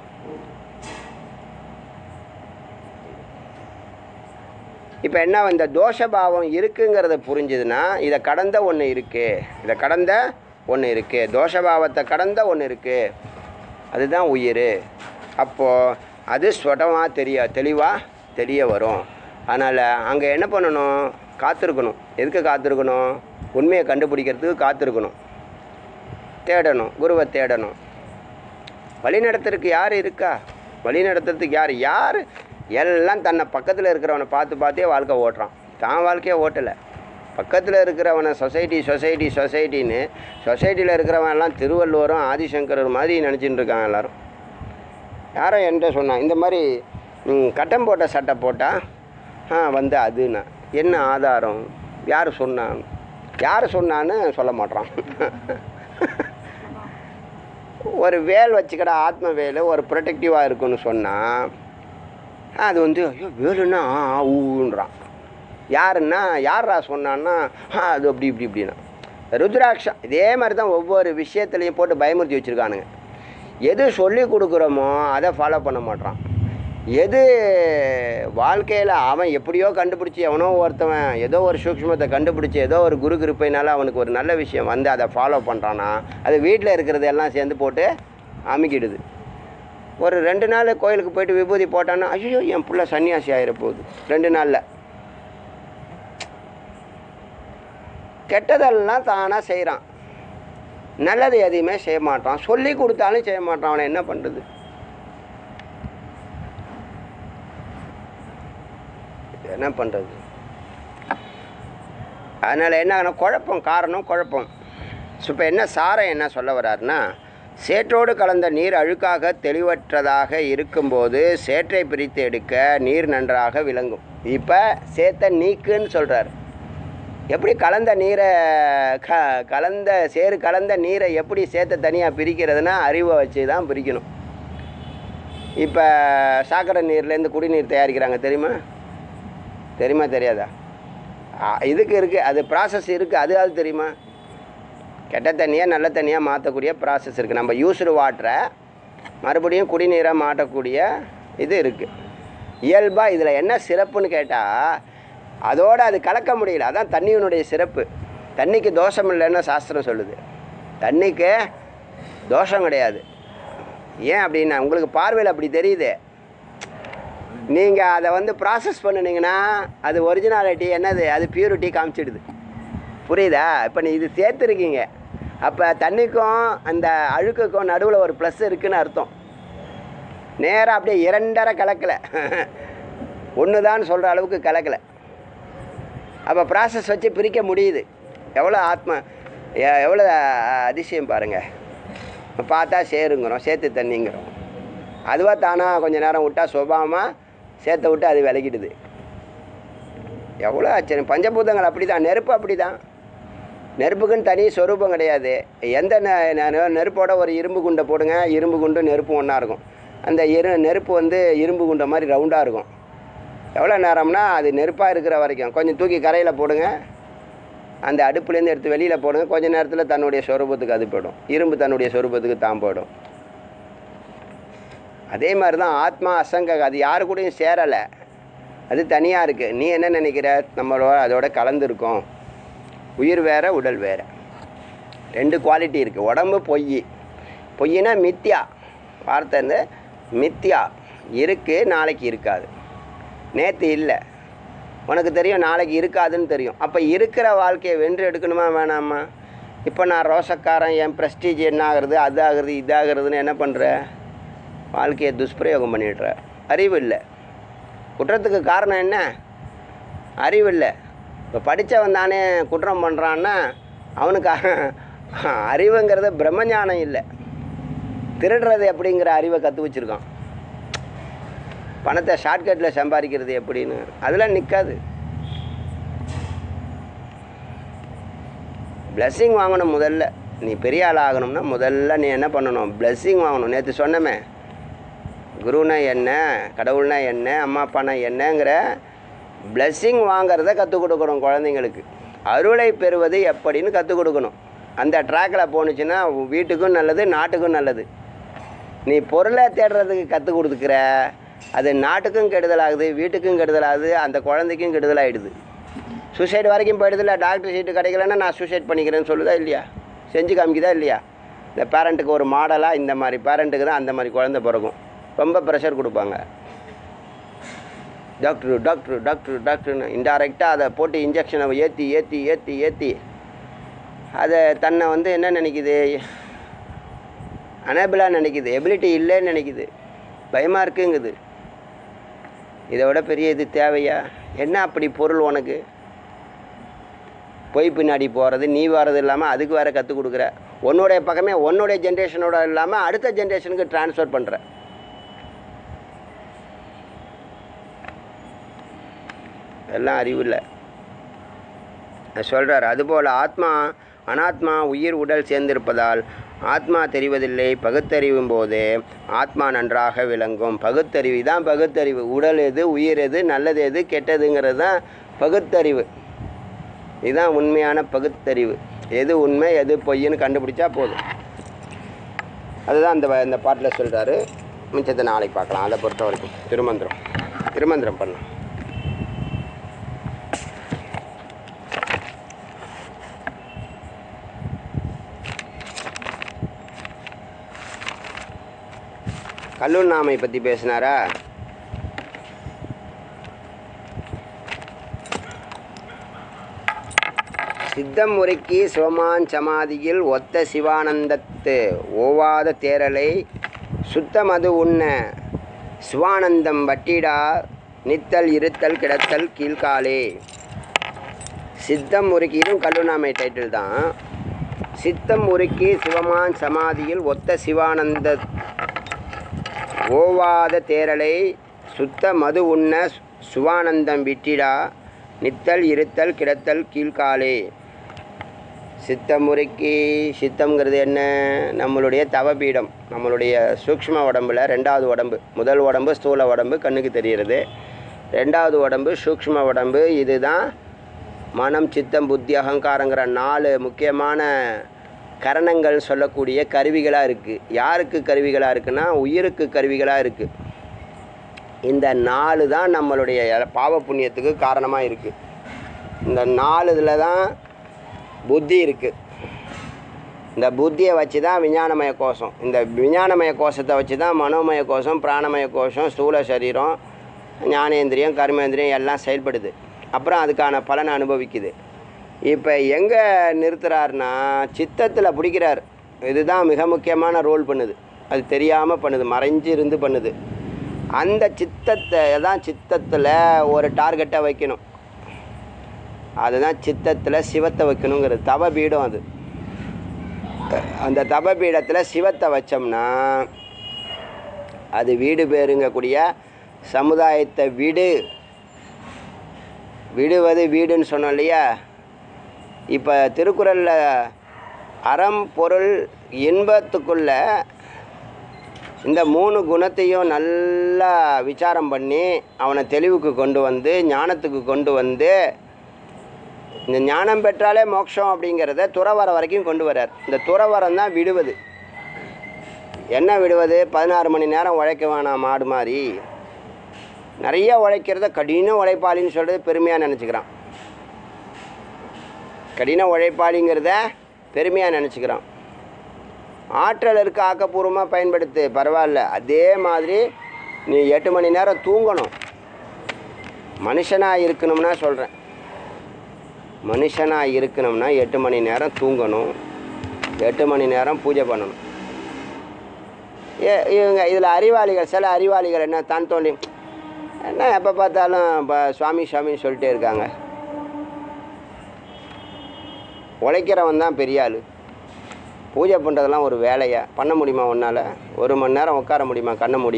இப்போ என்ன இந்த தோஷபாவம் இருக்குங்கிறத புரிஞ்சுதுன்னா இதை கடந்த ஒன்று இருக்குது இதை கடந்த ஒன்று இருக்குது தோஷபாவத்தை கடந்த ஒன்று இருக்குது அதுதான் உயிர் அப்போது அது ஸ்வட்டமாக தெரிய தெளிவாக தெரிய வரும் அதனால் அங்கே என்ன பண்ணணும் காத்திருக்கணும் எதுக்கு காத்திருக்கணும் உண்மையை கண்டுபிடிக்கிறதுக்கு காத்திருக்கணும் தேடணும் குருவை தேடணும் வழி நடத்துறதுக்கு யார் இருக்கா வழி நடத்துறதுக்கு யார் யார் எல்லாம் தன்னை பக்கத்தில் இருக்கிறவனை பார்த்து பார்த்தே வாழ்க்கை ஓட்டுறான் தான் வாழ்க்கையை ஓட்டலை பக்கத்தில் இருக்கிறவனை சொசைட்டி சொசைட்டி சொசைட்டின்னு சொசைட்டியில் இருக்கிறவன் எல்லாம் திருவள்ளுவரும் ஆதிசங்கரர் மாதிரி நினச்சிட்டு இருக்காங்க எல்லாரும் யாரோ என்கிட்ட சொன்னான் இந்த மாதிரி ம், கட்டம் போட்ட சட்டை போட்டால் ஆ வந்து அதுன்னா என்ன ஆதாரம் யார் சொன்னான் யார் சொன்னான்னு சொல்ல மாட்றான் ஒரு வேல் வச்சுக்கடா ஆத்ம வேல் ஒரு ப்ரொடெக்டிவாக இருக்குன்னு சொன்னால் அது வந்து ஐயோ வேலுன்னா ஆ ஆ, ஊன்றான் யாருன்னா யாரா சொன்னான்னா ஆ அது அப்படி இப்படி இப்படின்னா ருத்ராட்சம் இதே மாதிரி தான் ஒவ்வொரு விஷயத்துலையும் போட்டு பயமுறுத்தி வச்சுருக்கானுங்க எது சொல்லி கொடுக்குறோமோ அதை ஃபாலோ பண்ண மாட்றான் எது வாழ்க்கையில் அவன் எப்படியோ கண்டுபிடிச்சி எவனோ ஒருத்தவன் ஏதோ ஒரு சூக்ஷ்மத்தை கண்டுபிடிச்சி ஏதோ ஒரு குரு கிருப்பைனால அவனுக்கு ஒரு நல்ல விஷயம் வந்து அதை ஃபாலோ பண்ணுறான்னா அது வீட்டில் இருக்கிறது எல்லாம் சேர்ந்து போட்டு அமுக்கிடுது ஒரு ரெண்டு நாள் கோயிலுக்கு போயிட்டு விபூதி போட்டான்னா ஐயோ என் புள்ள சன்னியாசி ஆயிர போகுது ரெண்டு நாளில் கெட்டதெல்லாம் தானாக செய்கிறான் நல்லது எதையுமே செய்ய மாட்டான் சொல்லி கொடுத்தாலும் செய்ய மாட்டான் அவனை என்ன பண்ணுறது என்ன பண்ணுறது அதனால் என்ன ஆகும்னா குழப்பம் காரணம் குழப்பம் ஸோ இப்போ என்ன சாரம் என்ன சொல்ல வர்றாருன்னா சேற்றோடு கலந்த நீர் அழுக்காக தெளிவற்றதாக இருக்கும்போது சேற்றை பிரித்து எடுக்க நீர் நன்றாக விளங்கும் இப்போ சேத்தை நீக்குன்னு சொல்கிறார் எப்படி கலந்த நீரை க கலந்த சேறு கலந்த நீரை எப்படி சேத்தை தனியாக பிரிக்கிறதுனா அறிவை வச்சு தான் பிரிக்கணும் இப்போ சாக்கடை நீர்லேருந்து குடிநீர் தயாரிக்கிறாங்க தெரியுமா தெரியுமா தெரியாதா ஆ, இதுக்கு இருக்குது அது ப்ராசஸ் இருக்குது அது அது தெரியுமா கெட்ட தண்ணியை நல்ல தண்ணியாக மாற்றக்கூடிய ப்ராசஸ் இருக்குது நம்ம யூஸ்டு வாட்டரை மறுபடியும் குடிநீராக மாற்றக்கூடிய இது இருக்குது இயல்பாக இதில் என்ன சிறப்புன்னு கேட்டால் அதோடு அது கலக்க முடியல அதான் தண்ணியினுடைய சிறப்பு தண்ணிக்கு தோஷம் இல்லைன்னு சாஸ்திரம் சொல்லுது தண்ணிக்கு தோஷம் கிடையாது ஏன் அப்படின்னா உங்களுக்கு பார்வையில் அப்படி தெரியுது நீங்கள் அதை வந்து ப்ராசஸ் பண்ணுனீங்கன்னா அது ஒரிஜினாலிட்டி என்னது அது பியூரிட்டி காமிச்சிடுது புரியுதா இப்போ நீ இது சேர்த்துருக்கீங்க அப்போ தண்ணிக்கும் அந்த அழுக்குக்கும் நடுவில் ஒரு ப்ளஸ் இருக்குன்னு அர்த்தம் நேராக அப்படியே இரண்டரை கலக்கலை ஒன்று தான் சொல்கிற அளவுக்கு கலக்கலை அப்போ ப்ராசஸ் வச்சு பிரிக்க முடியுது எவ்வளோ ஆத்ம எ- எவ்வளோ அதிசயம் பாருங்கள் பார்த்தா சேருங்கிறோம் சேத்து தண்ணிங்கிறோம் அதுவாக தானாக கொஞ்ச நேரம் விட்டால் சுபாவமாக சேத்தை விட்டு அது விலகிடுது எவ்வளோ ஆச்சரியம் பஞ்சபூதங்கள் அப்படி தான் நெருப்பு அப்படி தான் நெருப்புக்குன்னு தனி சொரூபம் கிடையாது எந்த நெ- நெ- நெருப்போட ஒரு இரும்பு குண்டை போடுங்க இரும்பு குண்டும் நெருப்பும் ஒன்றா இருக்கும் அந்த இரு நெருப்பு வந்து இரும்பு குண்டை மாதிரி ரவுண்டாக இருக்கும் எவ்வளோ நேரம்னா அது நெருப்பாக இருக்கிற வரைக்கும் கொஞ்சம் தூக்கி கரையில் போடுங்க அந்த அடுப்புலேருந்து எடுத்து வெளியில் போடுங்க கொஞ்ச நேரத்தில் தன்னுடைய சொரூபத்துக்கு அது போயிடும் இரும்பு தன்னுடைய சொரூபத்துக்கு தான் போயிடும் அதே மாதிரி தான் ஆத்மா அசங்க அது யாரு கூடயும் சேரலை அது தனியாக இருக்குது நீ என்ன நினைக்கிற நம்மளோட அதோட கலந்துருக்கோம் உயிர் வேற உடல் வேற ரெண்டு குவாலிட்டி இருக்குது உடம்பு பொய் பொய்னா மித்தியா வார்த்தை வந்து மித்தியா இருக்குது நாளைக்கு இருக்காது நேற்று இல்லை உனக்கு தெரியும் நாளைக்கு இருக்காதுன்னு தெரியும் அப்போ இருக்கிற வாழ்க்கையை வென்று எடுக்கணுமா வேணாமா இப்போ நான் ரோசக்காரன் என் ப்ரெஸ்டீஜ் என்ன ஆகுறது அது ஆகுறது இதாகிறதுன்னு என்ன பண்ணுற வாழ்க்கையை துஷ்பிரயோகம் பண்ணிடுற அறிவு இல்லை குற்றத்துக்கு காரணம் என்ன அறிவு இல்லை இப்போ படித்தவன் தானே குற்றம் பண்ணுறான்னா அவனுக்கு அ- அறிவுங்கிறது பிரம்மஞானம் இல்லை திருடுறது எப்படிங்கிற அறிவை கற்று வச்சுருக்கான் பணத்தை ஷார்ட்கட்டில் சம்பாதிக்கிறது எப்படின்னு அதெல்லாம் நிற்காது பிளஸ்ஸிங் வாங்கணும் முதல்ல நீ பெரிய ஆள் ஆகணும்னா முதல்ல நீ என்ன பண்ணணும் பிளஸ்ஸிங் வாங்கணும் நேற்று சொன்னமே குருனா என்ன கடவுள்னா என்ன அம்மா அப்பானா என்னங்கிற பிளஸ்ஸிங் வாங்கிறத கற்றுக் கொடுக்கணும் குழந்தைங்களுக்கு அருளை பெறுவது எப்படின்னு கற்றுக் கொடுக்கணும் அந்த ட்ராக்கில் போணுச்சுன்னா உன் வீட்டுக்கும் நல்லது நாட்டுக்கும் நல்லது நீ பொருளை தேடுறதுக்கு கற்றுக் கொடுத்துக்கிற அது நாட்டுக்கும் கெடுதலாகுது வீட்டுக்கும் கெடுதலாகுது அந்த குழந்தைக்கும் கெடுதலாகிடுது சூசைட் வரைக்கும் போயிடுதுல டாக்டர் சீட்டு கிடைக்கலன்னா நான் சூசைட் பண்ணிக்கிறேன்னு சொல்லுதா இல்லையா செஞ்சு காமிக்குதா இல்லையா இந்த பேரண்ட்டுக்கு ஒரு மாடலாக இந்த மாதிரி பேரண்ட்டுக்கு தான் அந்த மாதிரி குழந்தை பிறக்கும் ரொம்ப ப்ரெஷர் கொடுப்பாங்க டாக்டர் டாக்டர் டாக்டர் டாக்டர்னு இன்டைரக்டாக அதை போட்டு இன்ஜெக்ஷனை ஏற்றி ஏற்றி ஏற்றி ஏற்றி அதை தன்னை வந்து என்ன நினைக்குது அனேபிளாக நினைக்குது எபிலிட்டி இல்லைன்னு நினைக்குது பயமாக இருக்குங்குது இதை விட பெரிய இது தேவையா என்ன அப்படி பொருள் உனக்கு பொய் பின்னாடி போகிறது நீ வர்றது இல்லாமல் அதுக்கு வேற கற்றுக் கொடுக்குற உன்னுடைய பக்கமே உன்னுடைய ஜென்ரேஷனோட இல்லாமல் அடுத்த ஜென்ரேஷனுக்கு ட்ரான்ஸ்ஃபர் பண்ணுற எல்லாம் அறிவு இல்லை சொல்கிறார் அதுபோல் ஆத்மா அனாத்மா உயிர் உடல் சேர்ந்திருப்பதால் ஆத்மா தெரிவதில்லை பகுத்தறிவும் போது ஆத்மா நன்றாக விளங்கும் பகுத்தறிவு தான் பகுத்தறிவு உடல் எது உயிர் எது நல்லது எது கெட்டதுங்கிறது தான் பகுத்தறிவு இதுதான் உண்மையான பகுத்தறிவு எது உண்மை எது பொய்ன்னு கண்டுபிடிச்சா போதும் அதுதான் இந்த வ- இந்த பாட்டில் சொல்கிறாரு மிச்சத்தை நாளைக்கு பார்க்கலாம் அதை பொறுத்த வரைக்கும் திருமந்திரம் திருமந்திரம் பண்ணலாம் கல்லுண்ணாமை பற்றி பேசினாரா சித்தம் முறைக்கு சிவமான் சமாதியில் ஒத்த சிவானந்தத்து ஓவாத தேரலை சுத்தமது உண்ண சிவானந்தம் வட்டிடா நித்தல் இருத்தல் கிடத்தல் கீழ்காலே சித்தம் முறுக்கி இதுவும் கல்லுண்ணாமை டைட்டில் தான் சித்தம் முறுக்கி சிவமான் சமாதியில் ஒத்த சிவானந்த ஓவாத தேரலை சுத்த மது உண்ண சுவானந்தம் விட்டிடா நித்தல் இருத்தல் கிடத்தல் கீழ்காலே சித்தமுறைக்கு சித்தம்ங்கிறது என்ன நம்மளுடைய தவபீடம் நம்மளுடைய சூக்ஷ்ம உடம்புல ரெண்டாவது உடம்பு முதல் உடம்பு ஸ்தூல உடம்பு கண்ணுக்கு தெரிகிறது ரெண்டாவது உடம்பு சூக்ஷ்ம உடம்பு இதுதான் மனம் சித்தம் புத்தி அகங்காரங்கிற நாலு முக்கியமான கரணங்கள் சொல்லக்கூடிய கருவிகளாக இருக்குது யாருக்கு கருவிகளாக இருக்குன்னா உயிருக்கு கருவிகளாக இருக்குது இந்த நாலு தான் நம்மளுடைய பாவ புண்ணியத்துக்கு காரணமாக இருக்குது இந்த நாலு இதில் தான் புத்தி இருக்குது இந்த புத்தியை வச்சு தான் விஞ்ஞானமய கோஷம் இந்த விஞ்ஞானமய கோஷத்தை வச்சு தான் மனோமய கோஷம் பிராணமய கோஷம் ஸ்தூல சரீரம் ஞானேந்திரியம் கர்மேந்திரியம் எல்லாம் செயல்படுது அப்புறம் அதுக்கான பலனை அனுபவிக்குது இப்போ எங்கே நிறுத்துறாருன்னா சித்தத்தில் பிடிக்கிறார் இதுதான் மிக முக்கியமான ரோல் பண்ணுது அது தெரியாமல் பண்ணுது மறைஞ்சு இருந்து பண்ணுது அந்த சித்தத்தை தான் சித்தத்தில் ஒரு டார்கெட்டை வைக்கணும் அதுதான் சித்தத்தில் சிவத்தை வைக்கணுங்கிறது தவ பீடம் அது அந்த தப பீடத்தில் சிவத்தை வச்சோம்னா அது வீடு பேருங்கக்கூடிய சமுதாயத்தை விடு விடுவது வீடுன்னு சொன்னோம் இல்லையா இப்போ திருக்குறளில் அறம் பொருள் இன்பத்துக்குள்ள இந்த மூணு குணத்தையும் நல்லா விசாரம் பண்ணி அவனை தெளிவுக்கு கொண்டு வந்து ஞானத்துக்கு கொண்டு வந்து இந்த ஞானம் பெற்றாலே மோட்சம் அப்படிங்கிறத துறவரம் வரைக்கும் கொண்டு வரார் இந்த துறவரம் தான் விடுவது என்ன விடுவது பதினாறு மணி நேரம் உழைக்க வேணாம் மாடு மாதிரி நிறைய உழைக்கிறத கடின உழைப்பாளின்னு சொல்கிறது பெருமையாக நினச்சிக்கிறான் கடின உழைப்பாளிங்கிறத பெருமையாக நினச்சிக்கிறான் ஆற்றல் இருக்க ஆக்கப்பூர்வமாக பயன்படுத்து பரவாயில்ல அதே மாதிரி நீ எட்டு மணி நேரம் தூங்கணும் மனுஷனாக இருக்கணும்னா சொல்கிறேன் மனுஷனாக இருக்கணும்னா எட்டு மணி நேரம் தூங்கணும் எட்டு மணி நேரம் பூஜை பண்ணணும் ஏ இவங்க இதில் அறிவாளிகள் சில அறிவாளிகள் என்ன தான் தோண்டி என்ன எப்போ பார்த்தாலும் இப்போ சுவாமி சுவாமின்னு சொல்லிட்டே இருக்காங்க உழைக்கிறவன் தான் பெரிய ஆள் பூஜை பண்ணுறதெல்லாம் ஒரு வேலையா பண்ண முடியுமா உன்னால் ஒரு மணி நேரம் உட்கார முடியுமா கண்ண மூடி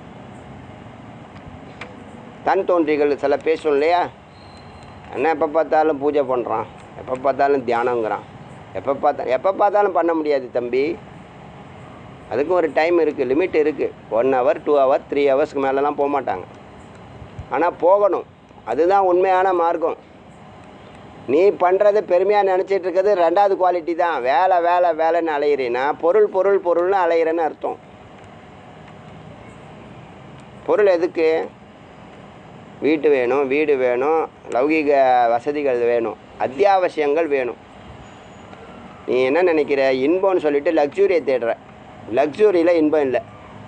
தன் தோன்றிகள் சில பேசும் இல்லையா என்ன எப்போ பார்த்தாலும் பூஜை பண்ணுறான் எப்போ பார்த்தாலும் தியானங்கிறான் எப்போ பார்த்தா எப்போ பார்த்தாலும் பண்ண முடியாது தம்பி அதுக்கும் ஒரு டைம் இருக்குது லிமிட் இருக்குது one hour two hour three ஹவர்ஸ்க்கு மேலெலாம் போக மாட்டாங்க ஆனால் போகணும் அதுதான் உண்மையான மார்க்கம் நீ பண்ணுறது பெருமையாக நினச்சிட்டு இருக்கிறது ரெண்டாவது குவாலிட்டி தான் வேலை வேலை வேலைன்னு அலையிறேன்னா பொருள் பொருள் பொருள்னு அலையிறேன்னு அர்த்தம் பொருள் எதுக்கு வீட்டு வேணும் வீடு வேணும் லௌகிக வசதிகள் வேணும் அத்தியாவசியங்கள் வேணும் நீ என்ன நினைக்கிற இன்பம்னு சொல்லிட்டு லக்ஸுரியை தேடுற லக்ஸுரியில் இன்பம் இல்லை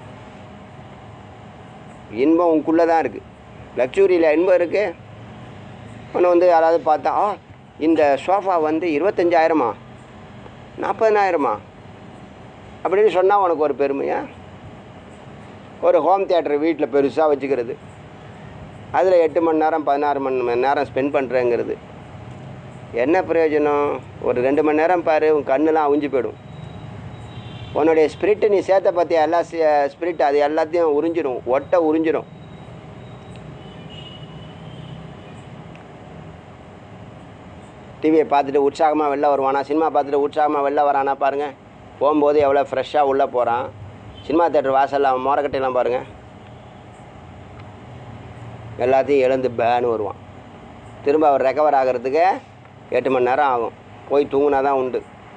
இன்பம் உனக்குள்ளே தான் இருக்குது லக்ஸுரியில் இன்பம் இருக்குது ஒன்று வந்து யாராவது பார்த்தா ஆ இந்த சோஃபா வந்து இருபத்தஞ்சாயிரமா நாற்பதனாயிரமா அப்படின்னு சொன்னால் உனக்கு ஒரு பெருமையா ஒரு ஹோம் தியேட்டர் வீட்டில் பெருசாக வச்சுக்கிறது அதில் எட்டு மணி நேரம் பதினாறு மணி மணி நேரம் ஸ்பெண்ட் பண்ணுறேங்கிறது என்ன பிரயோஜனம் ஒரு ரெண்டு மணி நேரம் பாரு உன் கண்ணெலாம் அவிஞ்சு போயிடும் உன்னுடைய ஸ்பிரிட்டு நீ சேர்த்த பற்றி எல்லா ஸ்பிரிட் அது எல்லாத்தையும் உறிஞ்சிடும் ஒட்டை உறிஞ்சிடும் டிவியை பார்த்துட்டு உற்சாகமாக வெளில வருவானா சினிமா பார்த்துட்டு உற்சாகமாக வெளில வரானா பாருங்கள் போகும்போது எவ்வளோ ஃப்ரெஷ்ஷாக உள்ளே போகிறான் சினிமா தேட்டர் வாசலில் அவன் மோரக்கட்டையெல்லாம் பாருங்கள் எல்லாத்தையும் எழுந்து பேன்னு வருவான் திரும்ப அவர் ரெக்கவர் ஆகிறதுக்கு எட்டு மணி நேரம் ஆகும் போய் தூங்கினா தான் உண்டு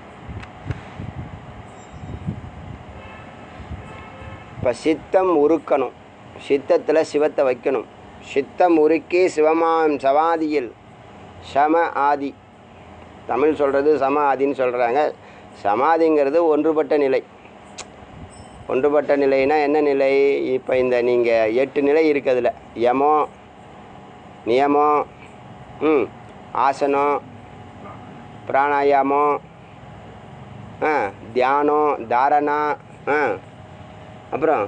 இப்போ சித்தம் உருக்கணும் சித்தத்தில் சிவத்தை வைக்கணும் சித்தம் உருக்கி சிவமாம் சவாதியில் சம ஆதி தமிழ் சொல்கிறது சம ஆதின்னு சொல்கிறாங்க சமாதிங்கிறது ஒன்றுபட்ட நிலை ஒன்றுபட்ட நிலைனா என்ன நிலை இப்போ இந்த நீங்கள் எட்டு நிலை இருக்குதுல யமம் நியமம் ம் ஆசனம் பிராணாயாமம் ஆ தியானம் தாரணா ஆ அப்புறம்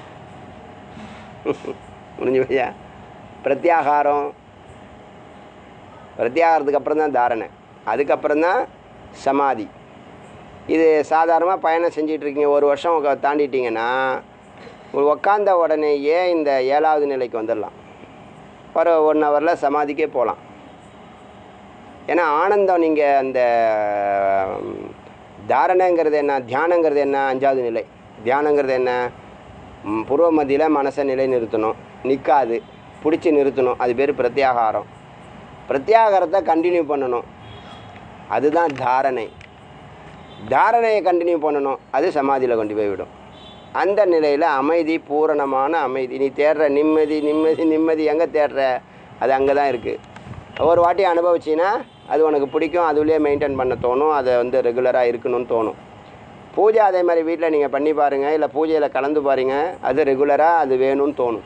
முடிஞ்சு போயா பிரத்யாகாரம் பிரத்யாகாரத்துக்கு அப்புறம் தான் தாரணை அதுக்கப்புறம் தான் சமாதி இது சாதாரணமாக பயணம் செஞ்சிட்டு இருக்கீங்க ஒரு வருஷம் உக்க- தாண்டிட்டீங்கன்னா ஒரு உக்காந்த உடனேயே இந்த ஏழாவது நிலைக்கு வந்துடலாம் ஒரு ஒன் ஹவரில் சமாதிக்கே போகலாம் ஏன்னா ஆனந்தம் நீங்கள் அந்த ம், தாரணங்கிறது என்ன தியானங்கிறது என்ன அஞ்சாவது நிலை தியானங்கிறது என்ன ம், பூர்வ மத்தியில் மனசை நிலை நிறுத்தணும் நிற்காது பிடிச்சி நிறுத்தணும் அது பேர் பிரத்யாகாரம் பிரத்யாகாரத்தை கண்டினியூ பண்ணணும் அதுதான் தாரணை தாரணையை கண்டினியூ பண்ணணும் அது சமாதியில் கொண்டு போய் விடும் அந்த நிலையில் அமைதி பூரணமான அமைதி நீ தேடுற நிம்மதி நிம்மதி நிம்மதி எங்கே தேடுற அது அங்கே தான் இருக்குது ஒரு வாட்டி அனுபவிச்சின்னா அது உனக்கு பிடிக்கும் அதுலேயே மெயின்டைன் பண்ண தோணும் அதை வந்து ரெகுலராக இருக்கணும்னு தோணும் பூஜை அதே மாதிரி வீட்டில் நீங்கள் பண்ணி பாருங்கள் இல்லை பூஜையில் கலந்து பாருங்க அது ரெகுலராக அது வேணும்னு தோணும்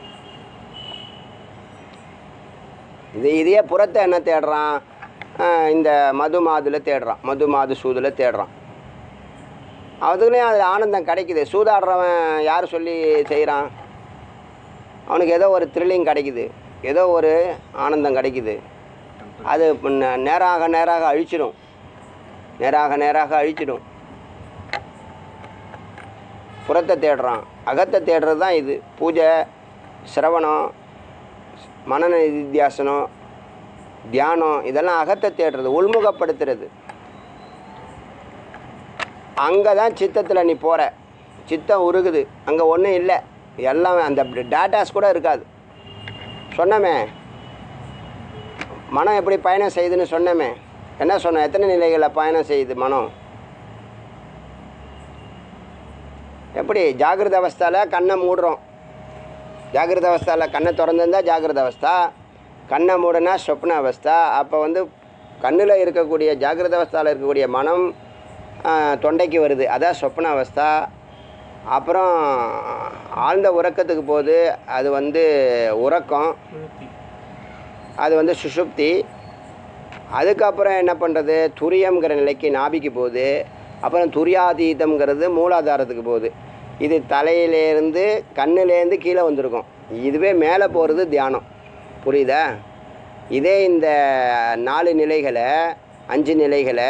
இது இதே புறத்தை என்ன தேடுறான் ஆஹ் இந்த மது மாதுல தேடுறான் மது மாது சூதில் தேடுறான் அதுலேயும் அது ஆனந்தம் கிடைக்குது சூதாடுறவன் யார் சொல்லி செய்கிறான் அவனுக்கு ஏதோ ஒரு த்ரில்லிங் கிடைக்குது ஏதோ ஒரு ஆனந்தம் கிடைக்குது அது ந- நேராக நேராக அழிச்சிடும் நேராக நேராக அழிச்சிடும் புறத்தை தேடுறான் அகத்தை தேடுறது தான் இது பூஜை சிரவணம் மனன நிதித்தியாசனம் தியானம் இதெல்லாம் அகத்தை தேடுறது உள்முகப்படுத்துறது அங்கே தான் சித்தத்தில் நீ போகிற சித்தம் உருகுது அங்கே ஒன்றும் இல்லை எல்லாம் அந்த டேட்டாஸ் கூட இருக்காது சொன்னமே மனம் எப்படி பயணம் செய்யுதுன்னு சொன்னமே என்ன சொன்னோம் எத்தனை நிலைகளில் பயணம் செய்யுது மனம் எப்படி ஜாகிரத அவஸ்தாவில் கண்ணை மூடுறோம் ஜாகிரத அவஸ்தாவில் கண்ணை திறந்திருந்தா ஜாகிரத அவஸ்தா கண்ணை மூடனா சொப்ன அவஸ்தா அப்போ வந்து கண்ணில் இருக்கக்கூடிய ஜாகிரத அவஸ்தாவில் இருக்கக்கூடிய மனம் ஆ, தொண்டைக்கு வருது அதான் சொப்ன அவஸ்தா அப்புறம் ஆழ்ந்த உறக்கத்துக்கு போகுது அது வந்து உறக்கம் அது வந்து சுஷுப்தி அதுக்கப்புறம் என்ன பண்ணுறது துரியம்ங்கிற நிலைக்கு நாபிக்கு போகுது அப்புறம் துரியாதீதம்ங்கிறது மூலாதாரத்துக்கு போகுது இது தலையிலேருந்து கண்ணுலேருந்து கீழே வந்திருக்கும் இதுவே மேலே போகிறது தியானம் புரியுதா இதே இந்த நாலு நிலைகளை அஞ்சு நிலைகளை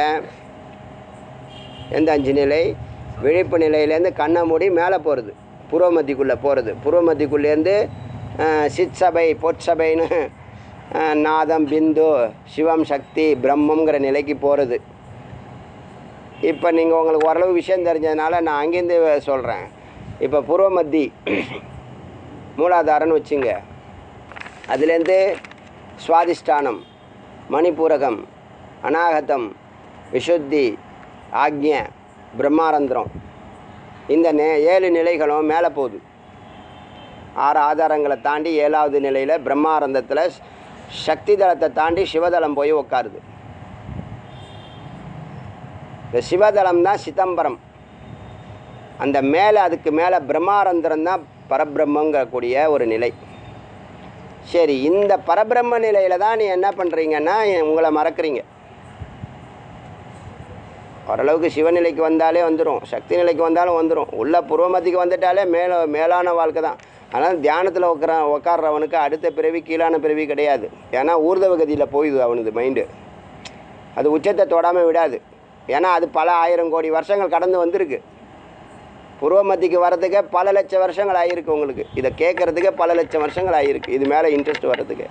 எந்த அஞ்சு நிலை விழிப்பு நிலையிலேருந்து கண்ணை மூடி மேலே போகிறது புருவமத்திக்குள்ளே போகிறது புருவமத்திக்குள்ளேருந்து சித் சபை பொற்சபைன்னு அஹ், நாதம் பிந்து சிவம் சக்தி பிரம்மங்கிற நிலைக்கு போகிறது இப்போ நீங்கள் உங்களுக்கு ஓரளவு விஷயம் தெரிஞ்சதுனால நான் அங்கேருந்து சொல்கிறேன் இப்போ பூர்வமத்தி மூலாதாரம்னு வச்சுங்க அதுலேருந்து சுவாதிஷ்டானம் மணிப்பூரகம் அநாகதம் விசுத்தி ஆக்ஞ பிரம்மாரந்திரம் இந்த நே ஏழு நிலைகளும் மேலே போகுது ஆறு ஆதாரங்களை தாண்டி ஏழாவது நிலையில் பிரம்மாரந்தத்தில் சக்தி தளத்தை தாண்டி சிவதளம் போய் உட்காருது இந்த சிவதளம் தான் சிதம்பரம் அந்த மேலே அதுக்கு மேலே பிரம்மாரந்திரம் தான் பரபிரம்மங்கக்கூடிய ஒரு நிலை சரி இந்த பரபிரம்ம நிலையில் தான் நீ என்ன பண்ணுறீங்கன்னா உங்களை மறக்கிறீங்க ஓரளவுக்கு சிவநிலைக்கு வந்தாலே வந்துடும் சக்தி நிலைக்கு வந்தாலும் வந்துடும் உள்ள புருவமத்திக்கு வந்துட்டாலே மேலே மேலான வாழ்க்கை தான் அதனால் தியானத்தில் உட்கார உட்கார்றவனுக்கு அடுத்த பிறவி கீழான பிறவி கிடையாது ஏன்னா ஊர்தவ கதியில் போயுது அவனுது மைண்டு அது உச்சத்தை தொடாமல் விடாது ஏன்னா அது பல ஆயிரம் கோடி வருஷங்கள் கடந்து வந்திருக்கு புருவமத்திக்கு வர்றதுக்கே பல லட்சம் வருஷங்கள் ஆகிருக்கு உங்களுக்கு இதை கேட்குறதுக்கே பல லட்சம் வருஷங்கள் ஆகிருக்கு இது மேலே இன்ட்ரெஸ்ட் வர்றதுக்கு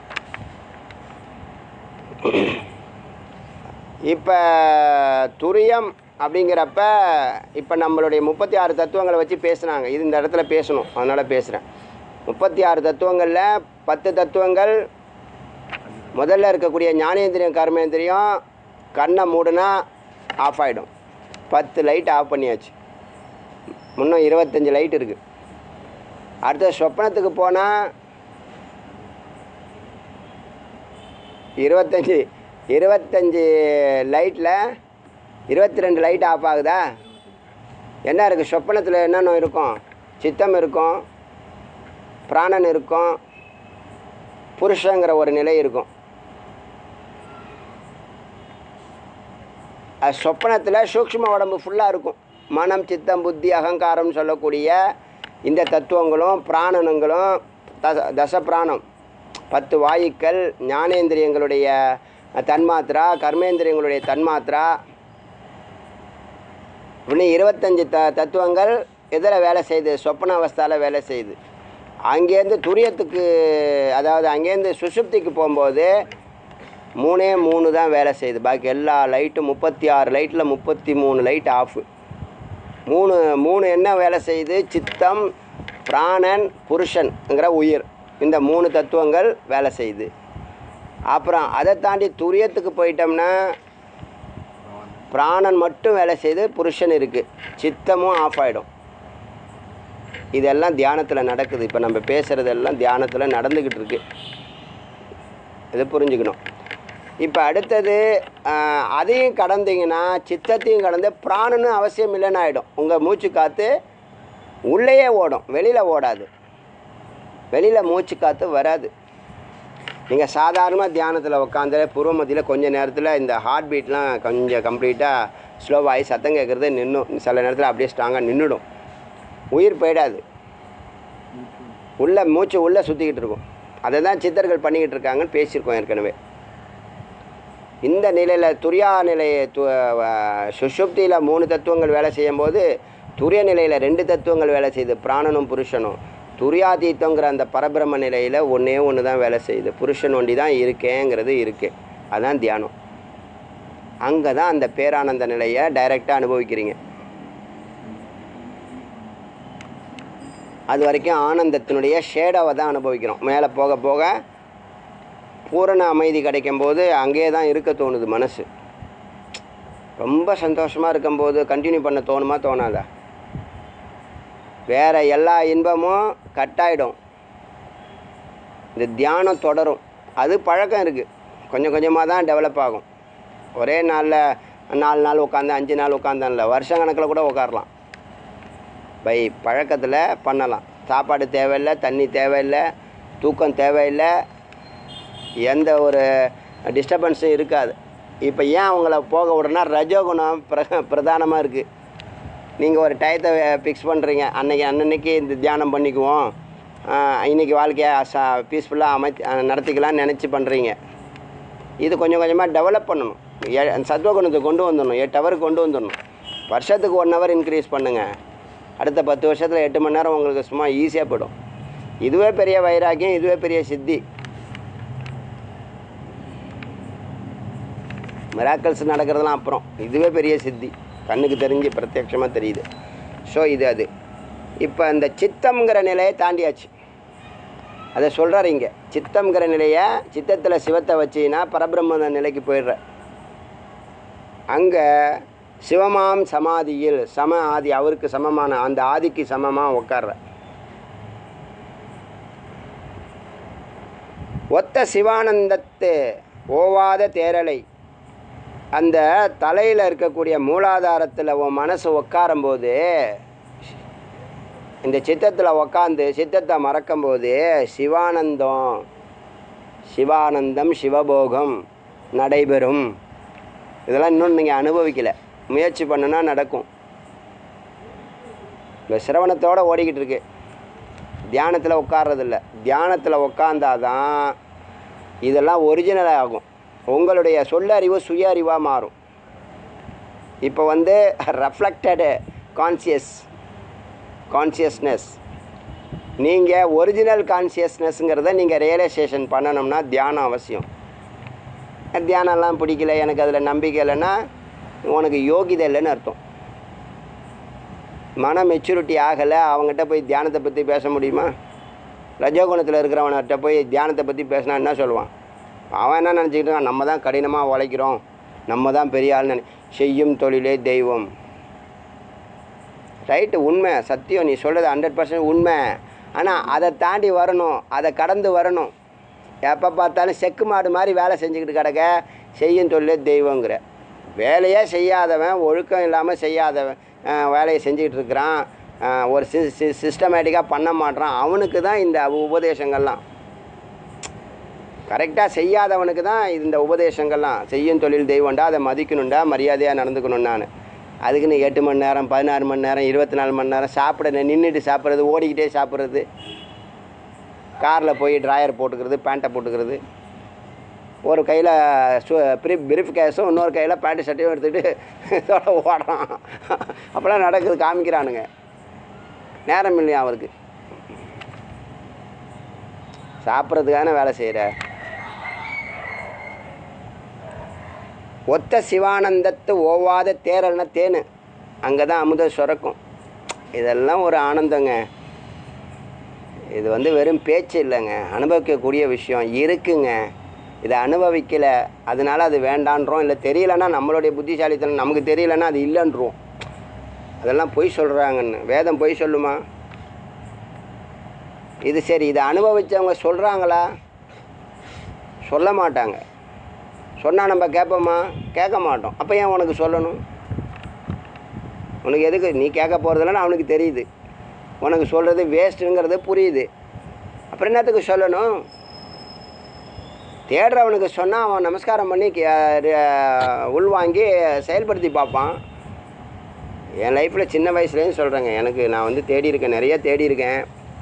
இப்போ துரியம் அப்படிங்கிறப்ப இப்போ நம்மளுடைய முப்பத்தி ஆறு தத்துவங்களை வச்சு பேசுனாங்க இது இந்த இடத்துல பேசணும் அதனால் பேசுகிறேன் முப்பத்தி ஆறு தத்துவங்களில் பத்து தத்துவங்கள் முதல்ல இருக்கக்கூடிய ஞானேந்திரியம் கர்மேந்திரியம் கண்ணை மூடுனா ஆஃப் ஆகிடும் பத்து லைட் ஆஃப் பண்ணியாச்சு இன்னும் இருபத்தஞ்சி லைட் இருக்குது அடுத்த சொப்பனத்துக்கு போனால் இருபத்தஞ்சி இருபத்தஞ்சி லைட்டில் இருபத்தி ரெண்டு லைட் ஆஃப் ஆகுதா என்ன இருக்குது சொப்பனத்தில் என்னென்ன இருக்கும் சித்தம் இருக்கும் பிராணன் இருக்கும் புருஷங்கிற ஒரு நிலை இருக்கும் அது சொப்பனத்தில் சூக்ஷ்ம உடம்பு ஃபுல்லாக இருக்கும் மனம் சித்தம் புத்தி அகங்காரம்னு சொல்லக்கூடிய இந்த தத்துவங்களும் பிராணனுங்களும் தச தச பிராணம் பத்து வாயுக்கள் ஞானேந்திரியங்களுடைய தன்மாத்திரா கர்மேந்திரியங்களுடைய தன்மாத்திரா இன்னும் இருபத்தஞ்சி த தத்துவங்கள் எதில் வேலை செய்யுது சொப்பன அவஸ்தாவில் வேலை செய்யுது அங்கேருந்து துரியத்துக்கு அதாவது அங்கேருந்து சுசுப்திக்கு போகும்போது மூணே மூணு தான் வேலை செய்யுது பாக்கி எல்லா லைட்டும் முப்பத்தி ஆறு லைட்டில் முப்பத்தி மூணு லைட் ஆஃபு மூணு மூணு என்ன வேலை செய்யுது சித்தம் பிராணன் புருஷன்ங்கிற உயிர் இந்த மூணு தத்துவங்கள் வேலை செய்யுது அப்புறம் அதை தாண்டி துரியத்துக்கு போயிட்டோம்னா பிராணன் மட்டும் வேலை செய்து புருஷன் இருக்குது சித்தமும் ஆஃப் ஆகிடும் இதெல்லாம் தியானத்தில் நடக்குது இப்போ நம்ம பேசுகிறதெல்லாம் தியானத்தில் நடந்துக்கிட்டு இருக்கு இது புரிஞ்சுக்கணும் இப்போ அடுத்தது ஆஹ், அதையும் கடந்தீங்கன்னா சித்தத்தையும் கடந்து பிராணனும் அவசியம் இல்லைன்னு ஆகிடும் உங்கள் மூச்சு காற்று உள்ளேயே ஓடும் வெளியில் ஓடாது வெளியில் மூச்சு காற்று வராது நீங்கள் சாதாரணமாக தியானத்தில் உட்காந்து பூர்வ மத்தியில் கொஞ்ச நேரத்தில் இந்த ஹார்ட் பீட்லாம் கொஞ்சம் கம்ப்ளீட்டாக ஸ்லோவாகி சத்தம் கேட்குறது நின்றும் சில நேரத்தில் அப்படியே ஸ்ட்ராங்காக நின்றுடும் உயிர் போயிடாது உள்ளே மூச்சு உள்ளே சுற்றிக்கிட்டு இருக்கும் அதை தான் சித்தர்கள் பண்ணிக்கிட்டு இருக்காங்கன்னு பேசியிருக்கோம் ஏற்கனவே இந்த நிலையில் துரியா நிலையை து சுஷுப்தியில் மூணு தத்துவங்கள் வேலை செய்யும்போது துரிய நிலையில் ரெண்டு தத்துவங்கள் வேலை செய்யுது பிராணனும் புருஷனும் துரியாதீத்தங்கிற அந்த பரபிரம நிலையில் ஒன்றே ஒன்று தான் வேலை செய்யுது புருஷன் ஒண்டி தான் இருக்கேங்கிறது இருக்கு அதான் தியானம் அங்கே தான் அந்த பேரானந்த நிலையை டைரெக்டாக அனுபவிக்கிறீங்க அது வரைக்கும் ஆனந்தத்தினுடைய ஷேடோவை தான் அனுபவிக்கிறோம் மேலே போக போக பூரண அமைதி கிடைக்கும் போது அங்கேயே தான் இருக்க தோணுது மனசு ரொம்ப சந்தோஷமாக இருக்கும்போது கண்டினியூ பண்ண தோணுமா தோணாதா வேற எல்லா இன்பமும் கட்டாயிடும் இந்த தியானம் தொடரும் அது பழக்கம் இருக்குது கொஞ்சம் கொஞ்சமாக தான் டெவலப் ஆகும் ஒரே நாளில் நாலு நாள் உட்காந்து அஞ்சு நாள் உட்காந்தான்ல வருஷம் கணக்கில் கூட உட்காரலாம் பை பழக்கத்தில் பண்ணலாம் சாப்பாடு தேவையில்லை தண்ணி தேவையில்லை தூக்கம் தேவையில்லை எந்த ஒரு டிஸ்டர்பன்ஸும் இருக்காது இப்போ ஏன் அவங்கள போக விடனா ரஜோகுணம் பிர பிரதானமாக இருக்குது நீங்கள் ஒரு டயத்தை ஃபிக்ஸ் பண்ணுறீங்க அன்னைக்கு அன்னன்னைக்கு இந்த தியானம் பண்ணிக்குவோம் ஆஹ் இன்னைக்கு வாழ்க்கையை ச பீஸ்ஃபுல்லாக அமைச்சு அஹ் நடத்திக்கலாம்னு நினச்சி பண்ணுறீங்க இது கொஞ்சம் கொஞ்சமாக டெவலப் பண்ணணும் ஏ சத்வகுணத்தை கொண்டு வந்துடணும் எட்டு ஹவர் கொண்டு வந்துடணும் வருஷத்துக்கு ஒன் ஹவர் இன்க்ரீஸ் பண்ணுங்கள் அடுத்த பத்து வருஷத்தில் எட்டு மணி நேரம் உங்களுக்கு சும்மா ஈஸியாக போயிடும் இதுவே பெரிய வைராக்கியம் இதுவே பெரிய சித்தி மிராக்கல்ஸ் நடக்கிறதுலாம் அப்புறம் இதுவே பெரிய சித்தி கண்ணுக்கு தெரிஞ்சு பிரத்யட்சமாக தெரியுது ஸோ இது அது இப்போ இந்த சித்தம்ங்கிற நிலையை தாண்டியாச்சு அதை சொல்கிறார் இங்கே சித்தம்ங்கிற நிலையை சித்தத்தில் சிவத்தை வச்சின்னா பரபிரம்ம நிலைக்கு போயிடுற அங்கே சிவமாம் சமாதியில் சம ஆதி அவருக்கு சமமான அந்த ஆதிக்கு சமமாக உட்கார்ற ஒத்த சிவானந்தத்து ஓவாத தேரலை அந்த தலையில் இருக்கக்கூடிய மூலாதாரத்தில் உன் மனசு உட்காரும்போது இந்த சித்தத்தில் உக்காந்து சித்தத்தை மறக்கும்போது சிவானந்தம் சிவானந்தம் சிவபோகம் நடைபெறும் இதெல்லாம் இன்னும் நீங்கள் அனுபவிக்கலை முயற்சி பண்ணுனா நடக்கும் இந்த சிரவணத்தோடு ஓடிக்கிட்டு இருக்கு தியானத்தில் உட்கார்றதில்ல தியானத்தில் உட்காந்தாதான் இதெல்லாம் ஒரிஜினல் ஆகும் உங்களுடைய சொல்லறிவு சுய அறிவாக மாறும் இப்போ வந்து ரெஃப்ளெக்டடு கான்சியஸ் கான்சியஸ்னஸ் நீங்கள் ஒரிஜினல் கான்சியஸ்னஸ்ங்கிறத நீங்கள் ரியலைசேஷன் பண்ணணும்னா தியானம் அவசியம் தியானம்லாம் பிடிக்கல எனக்கு அதில் நம்பிக்கை இல்லைன்னா உனக்கு யோகிதை இல்லைன்னு அர்த்தம் மன மெச்சூரிட்டி ஆகலை அவங்ககிட்ட போய் தியானத்தை பற்றி பேச முடியுமா ரஜோகுணத்தில் இருக்கிறவன்கிட்ட போய் தியானத்தை பற்றி பேசினா என்ன சொல்லுவான் அவன் என்ன நினச்சிக்கிட்டு இருக்கான் நம்ம தான் கடினமாக உழைக்கிறோம் நம்ம தான் பெரிய ஆள் நினை செய்யும் தொழிலே தெய்வம் ரைட்டு உண்மை சத்தியம் நீ சொல்கிறது ஹண்ட்ரட் பர்சன்ட் உண்மை ஆனால் அதை தாண்டி வரணும் அதை கடந்து வரணும் எப்போ பார்த்தாலும் செக்கு மாடு மாதிரி வேலை செஞ்சுக்கிட்டு கிடக்க செய்யும் தொழிலே தெய்வங்கிற வேலையே செய்யாதவன் ஒழுக்கம் இல்லாமல் செய்யாதவன் அஹ், வேலையை செஞ்சுக்கிட்டு இருக்கிறான் அஹ், ஒரு சி சி சிஸ்டமேட்டிக்காக பண்ண மாட்றான் அவனுக்கு தான் இந்த உபதேசங்கள்லாம் கரெக்டாக செய்யாதவனுக்கு தான் இந்த உபதேசங்கள்லாம் செய்யும் தொழில் தெய்வம்டா அதை மதிக்கணும்டா மரியாதையாக நடந்துக்கணும் நான் அதுக்குன்னு எட்டு மணி நேரம் பதினாறு மணி நேரம் இருபத்தி நாலு மணி நேரம் சாப்பிட நின்றுட்டு சாப்பிட்றது ஓடிக்கிட்டே சாப்பிட்றது காரில் போய் ட்ராயர் போட்டுக்கிறது பேண்ட்டை போட்டுக்கிறது ஒரு கையில் சு ப்ரி பிரீஃப் கேஸும் இன்னொரு கையில் பேண்ட்டு ஷர்ட்டையும் எடுத்துக்கிட்டு இதோட ஓடுறான் அப்போல்லாம் நடக்குது காமிக்கிறானுங்க நேரம் இல்லையா அவருக்கு சாப்பிட்றதுக்கான வேலை செய்கிற ஒத்த சிவானந்தத்து ஓவாத தேரல்னா தேனு அங்கே தான் அமுதம் சுரக்கும் இதெல்லாம் ஒரு ஆனந்தங்க இது வந்து வெறும் பேச்சு இல்லைங்க அனுபவிக்கக்கூடிய விஷயம் இருக்குங்க இதை அனுபவிக்கல அதனால அது வேண்டான்றோம் இல்லை தெரியலன்னா நம்மளுடைய புத்திசாலித்தனம் நமக்கு தெரியலன்னா அது இல்லைன்றோம் அதெல்லாம் பொய் சொல்கிறாங்கன்னு வேதம் பொய் சொல்லுமா இது சரி இதை அனுபவித்தவங்க சொல்கிறாங்களா சொல்ல மாட்டாங்க சொன்னால் நம்ம கேட்போமா கேட்க மாட்டோம் அப்போ ஏன் உனக்கு சொல்லணும் உனக்கு எதுக்கு நீ கேட்க போகிறதில்லன்னு அவனுக்கு தெரியுது உனக்கு சொல்கிறது வேஸ்ட்டுங்கிறது புரியுது அப்புறம் என்னத்துக்கு சொல்லணும் தேடுறவனுக்கு சொன்னால் அவன் நமஸ்காரம் பண்ணி கே- ர- உள்வாங்கி செயல்படுத்தி பார்ப்பான் என் லைஃப்பில் சின்ன வயசுலேயும் சொல்கிறேங்க எனக்கு நான் வந்து தேடி இருக்கேன் நிறைய தேடி இருக்கேன்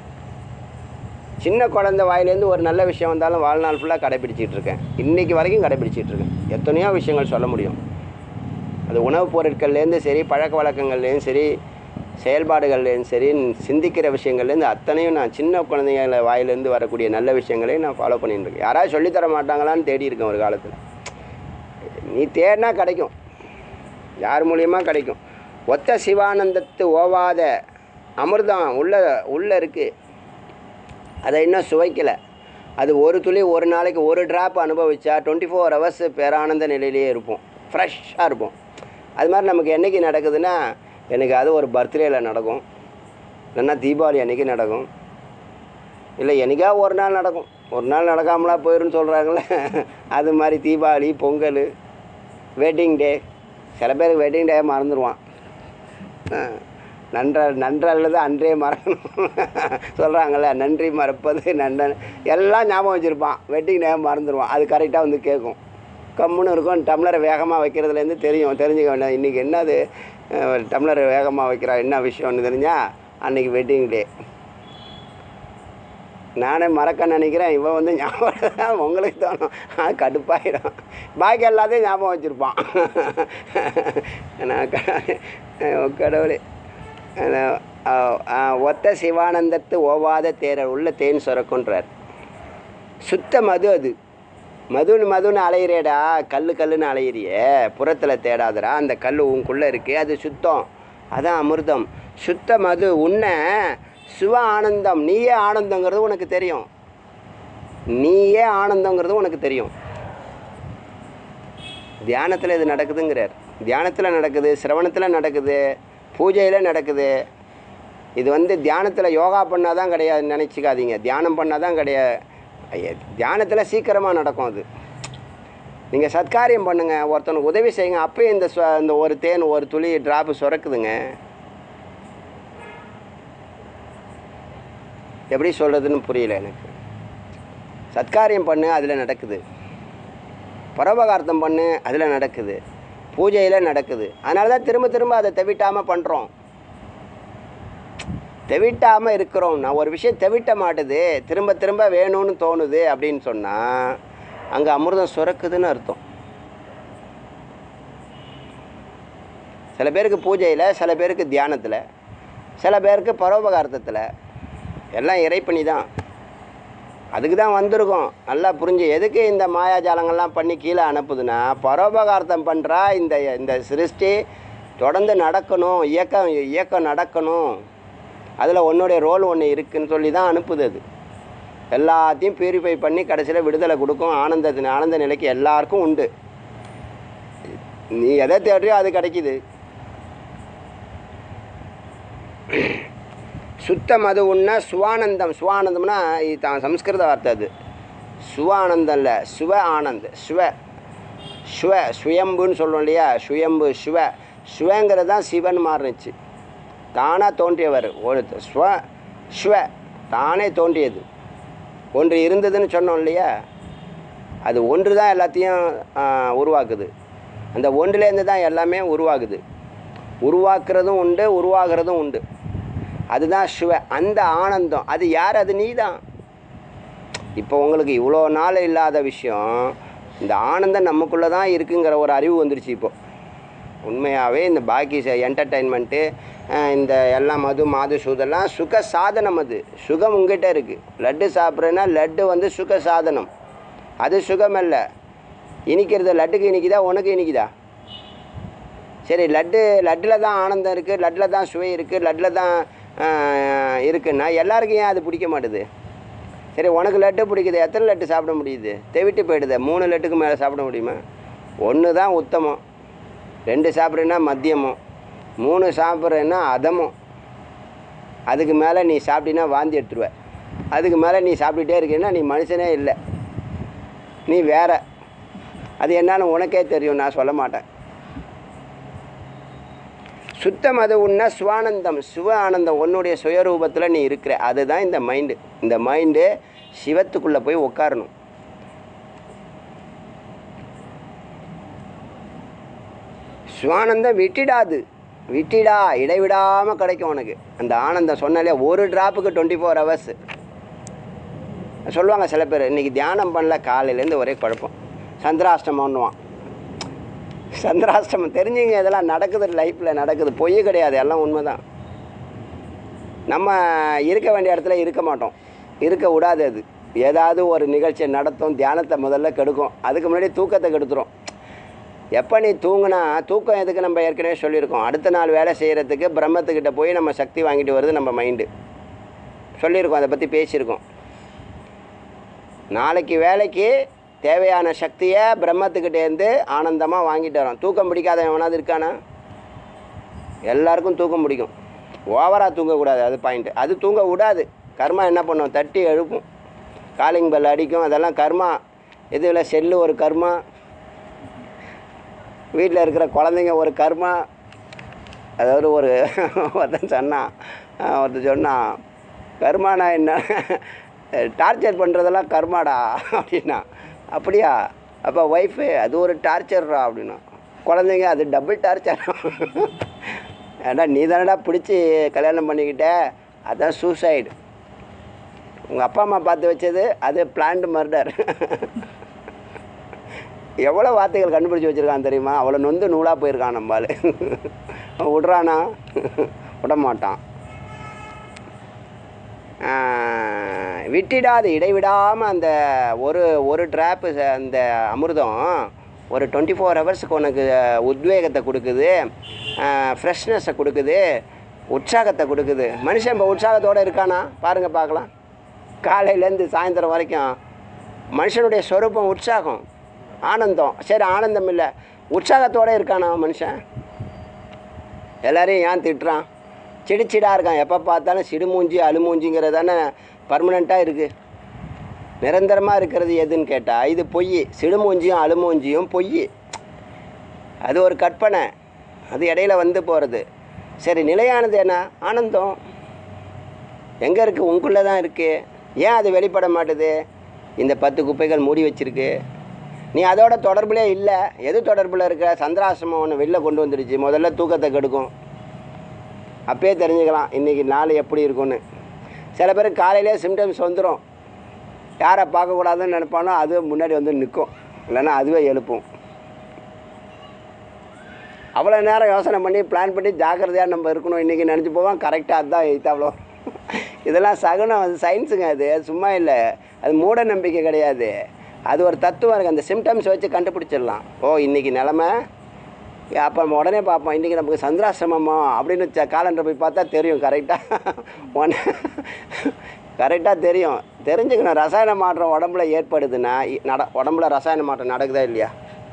சின்ன குழந்த வாயிலேருந்து ஒரு நல்ல விஷயம் வந்தாலும் வாழ்நாள் ஃபுல்லாக கடைப்பிடிச்சிட்டு இருக்கேன் இன்றைக்கி வரைக்கும் கடைப்பிடிச்சிட்டு இருக்கேன் எத்தனையோ விஷயங்கள் சொல்ல முடியும் அது உணவுப் பொருட்கள்லேருந்து சரி பழக்க வழக்கங்கள்லேயும் சரி செயல்பாடுகள்லேயும் சரி சிந்திக்கிற விஷயங்கள்லேருந்து அத்தனையும் நான் சின்ன குழந்தைங்கள வாயிலேருந்து வரக்கூடிய நல்ல விஷயங்களையும் நான் ஃபாலோ பண்ணிட்டு இருக்கேன் யாராவது சொல்லித்தர மாட்டாங்களான்னு தேடி இருக்கேன் ஒரு காலத்தில் நீ தேடினா கிடைக்கும் யார் மூலியமாக கிடைக்கும் ஒத்த சிவானந்தத்து ஓவாத அமிர்தம் உள்ள உள்ளே இருக்குது அதை இன்னும் சுவைக்கலை அது ஒரு துளி ஒரு நாளைக்கு ஒரு ட்ராப் அனுபவிச்சா டுவெண்ட்டி ஃபோர் ஹவர்ஸ் பேரானந்த நிலையிலேயே இருப்போம் ஃப்ரெஷ்ஷாக இருப்போம் அது மாதிரி நமக்கு என்றைக்கு நடக்குதுன்னா எனக்கு அது ஒரு பர்த்டேயில் நடக்கும் இல்லைன்னா தீபாவளி அன்றைக்கி நடக்கும் இல்லை என்னைக்கா ஒரு நாள் நடக்கும் ஒரு நாள் நடக்காமலா போயிருன்னு சொல்கிறாங்களே அது மாதிரி தீபாவளி பொங்கல் வெட்டிங் டே சில பேருக்கு வெட்டிங் டே மறந்துடுவான் நன்ற நன்றல்லது அன்றே மறக்கணும் சொல்கிறாங்கல்ல நன்றி மறப்பது நன்றன் எல்லாம் ஞாபகம் வச்சுருப்பான் வெட்டிங் டே மறந்துடுவான் அது கரெக்டாக வந்து கேட்கும் கம்முன்னு இருக்கும் டம்ளரை வேகமாக வைக்கிறதுலேருந்து தெரியும் தெரிஞ்சுக்க வேண்டாம் இன்றைக்கி என்னது அஹ், டம்ளரை வேகமாக வைக்கிறா என்ன விஷயம்னு தெரிஞ்சால் அன்றைக்கி வெட்டிங் டே நானே மறக்க நினைக்கிறேன் இவன் வந்து ஞாபகம் தான் உங்களுக்கு தோணும் அது கடுப்பாயிடும் பாக்கி எல்லாத்தையும் ஞாபகம் வச்சுருப்பான் நான் க- கடவுளே அஹ் அஹ் அஹ் ஒத்த சிவானந்தத்து ஓவாத தேரர் உள்ள தேன் சுரக்குன்றார் சுத்த மது அது மதுன்னு மதுன்னு அலையிறேடா கல் கல்லுன்னு அலையிறியே புறத்தில் தேடாதடா அந்த கல் உனக்குள்ளே இருக்கு அது சுத்தம் அதான் அமிர்தம் சுத்த மது உன்ன சிவ ஆனந்தம் நீயே ஆனந்தங்கிறது உனக்கு தெரியும் நீயே ஆனந்தங்கிறது உனக்கு தெரியும் தியானத்தில் இது நடக்குதுங்கிறார் தியானத்தில் நடக்குது சிரவணத்தில் நடக்குது பூஜையில் நடக்குது இது வந்து தியானத்தில் யோகா பண்ணால் தான் கிடையாது நினச்சிக்காதீங்க தியானம் பண்ணால் தான் கிடையாது தியானத்தில் சீக்கிரமாக நடக்கும் அது நீங்கள் சத்காரியம் பண்ணுங்கள் ஒருத்தனுக்கு உதவி செய்யுங்க அப்பயே இந்த சொ- இந்த ஒரு தேன் ஒரு துளி ட்ராப்பு சுரக்குதுங்க எப்படி சொல்கிறதுன்னு புரியல எனக்கு சத்காரியம் பண்ணு அதில் நடக்குது பரோபகார்த்தம் பண்ணு அதில் நடக்குது பூஜையில் நடக்குது அதனால தான் திரும்ப திரும்ப அதை தெவிட்டாமல் பண்ணுறோம் தெவிட்டாமல் இருக்கிறோம் நான் ஒரு விஷயம் தெவிட்ட மாட்டுது திரும்ப திரும்ப வேணும்னு தோணுது அப்படின்னு சொன்னால் அங்கே அமிர்தம் சுரக்குதுன்னு அர்த்தம் சில பேருக்கு பூஜையில் சில பேருக்கு தியானத்தில் சில பேருக்கு பரோபகார்த்தத்தில் எல்லாம் இறைப்பணி தான் அதுக்கு தான் வந்திருக்கோம் நல்லா புரிஞ்சு எதுக்கு இந்த மாயாஜாலங்கள்லாம் பண்ணி கீழே அனுப்புதுன்னா பரோபகார்த்தம் பண்ணுறா இந்த இந்த சிருஷ்டி தொடர்ந்து நடக்கணும் இயக்கம் இயக்கம் நடக்கணும் அதில் உன்னுடைய ரோல் ஒன்று இருக்குன்னு சொல்லி தான் அனுப்புது அது எல்லாத்தையும் பியூரிஃபை பண்ணி கடைசியில் விடுதலை கொடுக்கும் ஆனந்த ஆனந்த நிலைக்கு எல்லாருக்கும் உண்டு நீ எதை தேடுறியோ அது கிடைக்குது சுத்தம் அது உன்ன சுவானந்தம் சுவானந்தம்னா இது தான் சம்ஸ்கிருத வார்த்தை அது சுவானந்தம் இல்லை சுவ ஆனந்த் சுவ சுவ சுயம்புன்னு சொல்லுவோம் இல்லையா சுயம்பு சுவ சுவங்கிறது தான் சிவன் மாறுனுச்சு தானாக தோன்றியவர் ஒரு ஸ்வ ஸ்வ தானே தோன்றியது ஒன்று இருந்ததுன்னு சொன்னோம் இல்லையா அது ஒன்று தான் எல்லாத்தையும் ஆ, உருவாக்குது அந்த ஒன்றுலேருந்து தான் எல்லாமே உருவாகுது உருவாக்குறதும் உண்டு உருவாகிறதும் உண்டு அதுதான் சிவ அந்த ஆனந்தம் அது யார் அது நீ தான் இப்போ உங்களுக்கு இவ்வளோ நாள் இல்லாத விஷயம் இந்த ஆனந்தம் நமக்குள்ளே தான் இருக்குங்கிற ஒரு அறிவு வந்துருச்சு இப்போ உண்மையாகவே இந்த பாக்கி என்டர்டெயின்மெண்ட்டு இந்த எல்லாம் மது மாது சூதெல்லாம் சுக சாதனம் அது சுகம் உங்ககிட்ட இருக்குது லட்டு சாப்பிட்றேன்னா லட்டு வந்து சுக சாதனம் அது சுகம் அல்ல இனிக்கிறது லட்டுக்கு இனிக்குதா உனக்கு இனிக்குதா சரி லட்டு லட்டில் தான் ஆனந்தம் இருக்குது லட்டில் தான் சுவை இருக்குது லட்டில் தான் ஆஹ், இருக்குன்னா எல்லாருக்கும் ஏன் அது பிடிக்க மாட்டுது சரி உனக்கு லட்டு பிடிக்குது எத்தனை லட்டு சாப்பிட முடியுது தெவிட்டு போயிடுது மூணு லட்டுக்கு மேலே சாப்பிட முடியுமா ஒன்று தான் உத்தமம் ரெண்டு சாப்பிட்றேன்னா மத்தியமம் மூணு சாப்பிட்றேன்னா அதமம் அதுக்கு மேலே நீ சாப்பிட்டீங்கன்னா வாந்தி எடுத்துருவ அதுக்கு மேலே நீ சாப்பிட்டுட்டே இருக்கீன்னா நீ மனுஷனே இல்லை நீ வேற அது என்னன்னு உனக்கே தெரியும் நான் சொல்ல மாட்டேன் சுத்தம் அது உன்ன சுவானந்தம் சிவ ஆனந்தம் உன்னுடைய சுயரூபத்தில் நீ இருக்கிற அதுதான் இந்த மைண்டு இந்த மைண்டு சிவத்துக்குள்ளே போய் உட்காரணும் சுவானந்தம் விட்டிடாது விட்டிடா இடைவிடாமல் கிடைக்கும் உனக்கு அந்த ஆனந்தம் சொன்னாலே ஒரு டிராப்புக்கு டுவெண்ட்டி ஃபோர் ஹவர்ஸ் சொல்லுவாங்க சில பேர் இன்றைக்கி தியானம் பண்ணல காலையிலேருந்து ஒரே குழப்பம் சந்திராஷ்டமம்னுவான் சந்திராஷ்டமம் தெரிஞ்சுங்க இதெல்லாம் நடக்குது லைஃப்பில் நடக்குது பொய் கிடையாது எல்லாம் உண்மை தான் நம்ம இருக்க வேண்டிய இடத்துல இருக்க மாட்டோம் இருக்க விடாது அது ஏதாவது ஒரு நிகழ்ச்சியை நடத்தும் தியானத்தை முதல்ல கெடுக்கும் அதுக்கு முன்னாடி தூக்கத்தை கெடுத்துரும் எப்போ நீ தூங்குனா தூக்கம் எதுக்கு நம்ம ஏற்கனவே சொல்லியிருக்கோம் அடுத்த நாள் வேலை செய்கிறதுக்கு பிரம்மத்துக்கிட்ட போய் நம்ம சக்தி வாங்கிட்டு வருது நம்ம மைண்டு சொல்லியிருக்கோம் அதை பற்றி பேசியிருக்கோம் நாளைக்கு வேலைக்கு தேவையான சக்தியை பிரம்மத்துக்கிட்டேருந்து ஆனந்தமாக வாங்கிட்டு வரோம் தூக்கம் பிடிக்காத எவனாவது இருக்கானா எல்லாருக்கும் தூக்கம் பிடிக்கும் ஓவராக தூங்கக்கூடாது அது பாயிண்ட் அது தூங்க விடாது கர்மா என்ன பண்ணும் தட்டி எழுப்பும் காலிங் பெல் அடிக்கும் அதெல்லாம் கர்மா இதில் செல்லு ஒரு கர்மா வீட்டில் இருக்கிற குழந்தைங்க ஒரு கர்மா அதாவது ஒரு ஒருத்தன் சொன்னான் அஹ் ஒருத்தன் சொன்னான் கர்மானா என்ன டார்ச்சர் பண்ணுறதெல்லாம் கர்மாடா அப்படின்னா அப்படியா அப்போ ஒய்ஃபு அது ஒரு டார்ச்சர்ரா அப்படின்னா குழந்தைங்க அது டபுள் டார்ச்சர் ஏடா நீ தானடா பிடிச்சி கல்யாணம் பண்ணிக்கிட்ட அதான் சூசைடு உங்கள் அப்பா அம்மா பார்த்து வச்சது அது பிளான்டு மர்டர் எவ்வளோ வார்த்தைகள் கண்டுபிடிச்சி வச்சுருக்கான் தெரியுமா அவ்வளோ நொந்து நூலாக போயிருக்கான் நம்மால் விட்றானா விட மாட்டான் ஆஹ், விட்டிடாது இடைவிடாமல் அந்த ஒரு ஒரு ட்ராப்பு அந்த அமிர்தம் ஒரு டுவெண்ட்டி ஃபோர் ஹவர்ஸுக்கு உனக்கு உத்வேகத்தை கொடுக்குது ஃப்ரெஷ்னஸை கொடுக்குது உற்சாகத்தை கொடுக்குது மனுஷன் இப்போ உற்சாகத்தோடு இருக்கானா பாருங்கள் பார்க்கலாம் காலையிலேருந்து சாயந்தரம் வரைக்கும் மனுஷனுடைய சொரூபம் உற்சாகம் ஆனந்தம் சரி ஆனந்தம் இல்லை உற்சாகத்தோடு இருக்கானா மனுஷன் எல்லாரையும் ஏன் திட்டுறான் சிடிச்சிடாக இருக்கான் எப்போ பார்த்தாலும் சிடுமூஞ்சி அழுமூஞ்சிங்கிறது தானே பர்மனெண்ட்டாக இருக்குது நிரந்தரமாக இருக்கிறது எதுன்னு கேட்டால் இது பொய் சிடுமூஞ்சியும் அழுமூஞ்சியும் பொய் அது ஒரு கற்பனை அது இடையில வந்து போகிறது சரி நிலையானது என்ன ஆனந்தம் எங்கே இருக்குது உங்களுக்குள்ளே தான் இருக்குது ஏன் அது வெளிப்பட மாட்டுது இந்த பத்து குப்பைகள் மூடி வச்சிருக்கு நீ அதோட தொடர்புலே இல்லை எது தொடர்பில் இருக்க சந்திராசிரமம் ஒன்று வெளில கொண்டு வந்துடுச்சு முதல்ல தூக்கத்தை கெடுக்கும் அப்பயே தெரிஞ்சுக்கலாம் இன்றைக்கி நாள் எப்படி இருக்கும்னு சில பேர் காலையிலே சிம்டம்ஸ் வந்துடும் யாரை பார்க்கக்கூடாதுன்னு நினைப்பானோ அது முன்னாடி வந்து நிற்கும் இல்லைன்னா அதுவே எழுப்பும் அவ்வளோ நேரம் யோசனை பண்ணி பிளான் பண்ணி ஜாக்கிரதையாக நம்ம இருக்கணும் இன்றைக்கி நினச்சி போவோம் கரெக்டாக அதுதான் எய்த்தாவளோ இதெல்லாம் சகுனம் அது சயின்ஸுங்க அது அது சும்மா இல்லை அது மூட நம்பிக்கை கிடையாது அது ஒரு தத்துவம் இருக்குது அந்த சிம்டம்ஸ் வச்சு கண்டுபிடிச்சிடலாம் ஓ இன்றைக்கி நிலமை அப்போ நம்ம உடனே பார்ப்போம் இன்றைக்கி நமக்கு சந்திராசிரமமா அப்படின்னு ச காலண்டர் போய் பார்த்தா தெரியும் கரெக்டாக ஒன் கரெக்டாக தெரியும் தெரிஞ்சுக்கணும் ரசாயன மாற்றம் உடம்புல ஏற்படுதுன்னா இ- நட உடம்புல ரசாயன மாற்றம் நடக்குதா இல்லையா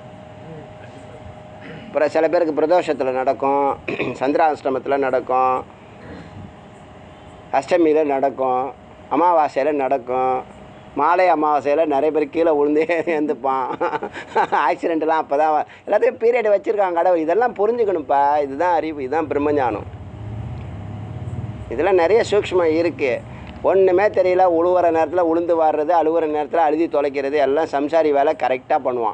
அப்புறம் சில பேருக்கு பிரதோஷத்தில் நடக்கும் சந்திராஷ்டமத்தில் நடக்கும் அஷ்டமியில் நடக்கும் அமாவாசையில் நடக்கும் மாலை அமாவாசையில் நிறைய பேர் கீழே விழுந்தே எழுந்துப்பான் ஆக்சிடெண்ட்லாம் அப்போ தான் எல்லாத்தையும் பீரியட் வச்சுருக்காங்க கடவுள் இதெல்லாம் புரிஞ்சுக்கணும்ப்பா இதுதான் அறிவு இதுதான் பிரம்மஞானம் இதெல்லாம் நிறைய சூக்ஷ்மம் இருக்குது ஒன்றுமே தெரியல உழுவுற நேரத்தில் உளுந்து வாடுறது அழுவுற நேரத்தில் அழுதி தொலைக்கிறது எல்லாம் சம்சாரி வேலை கரெக்டாக பண்ணுவான்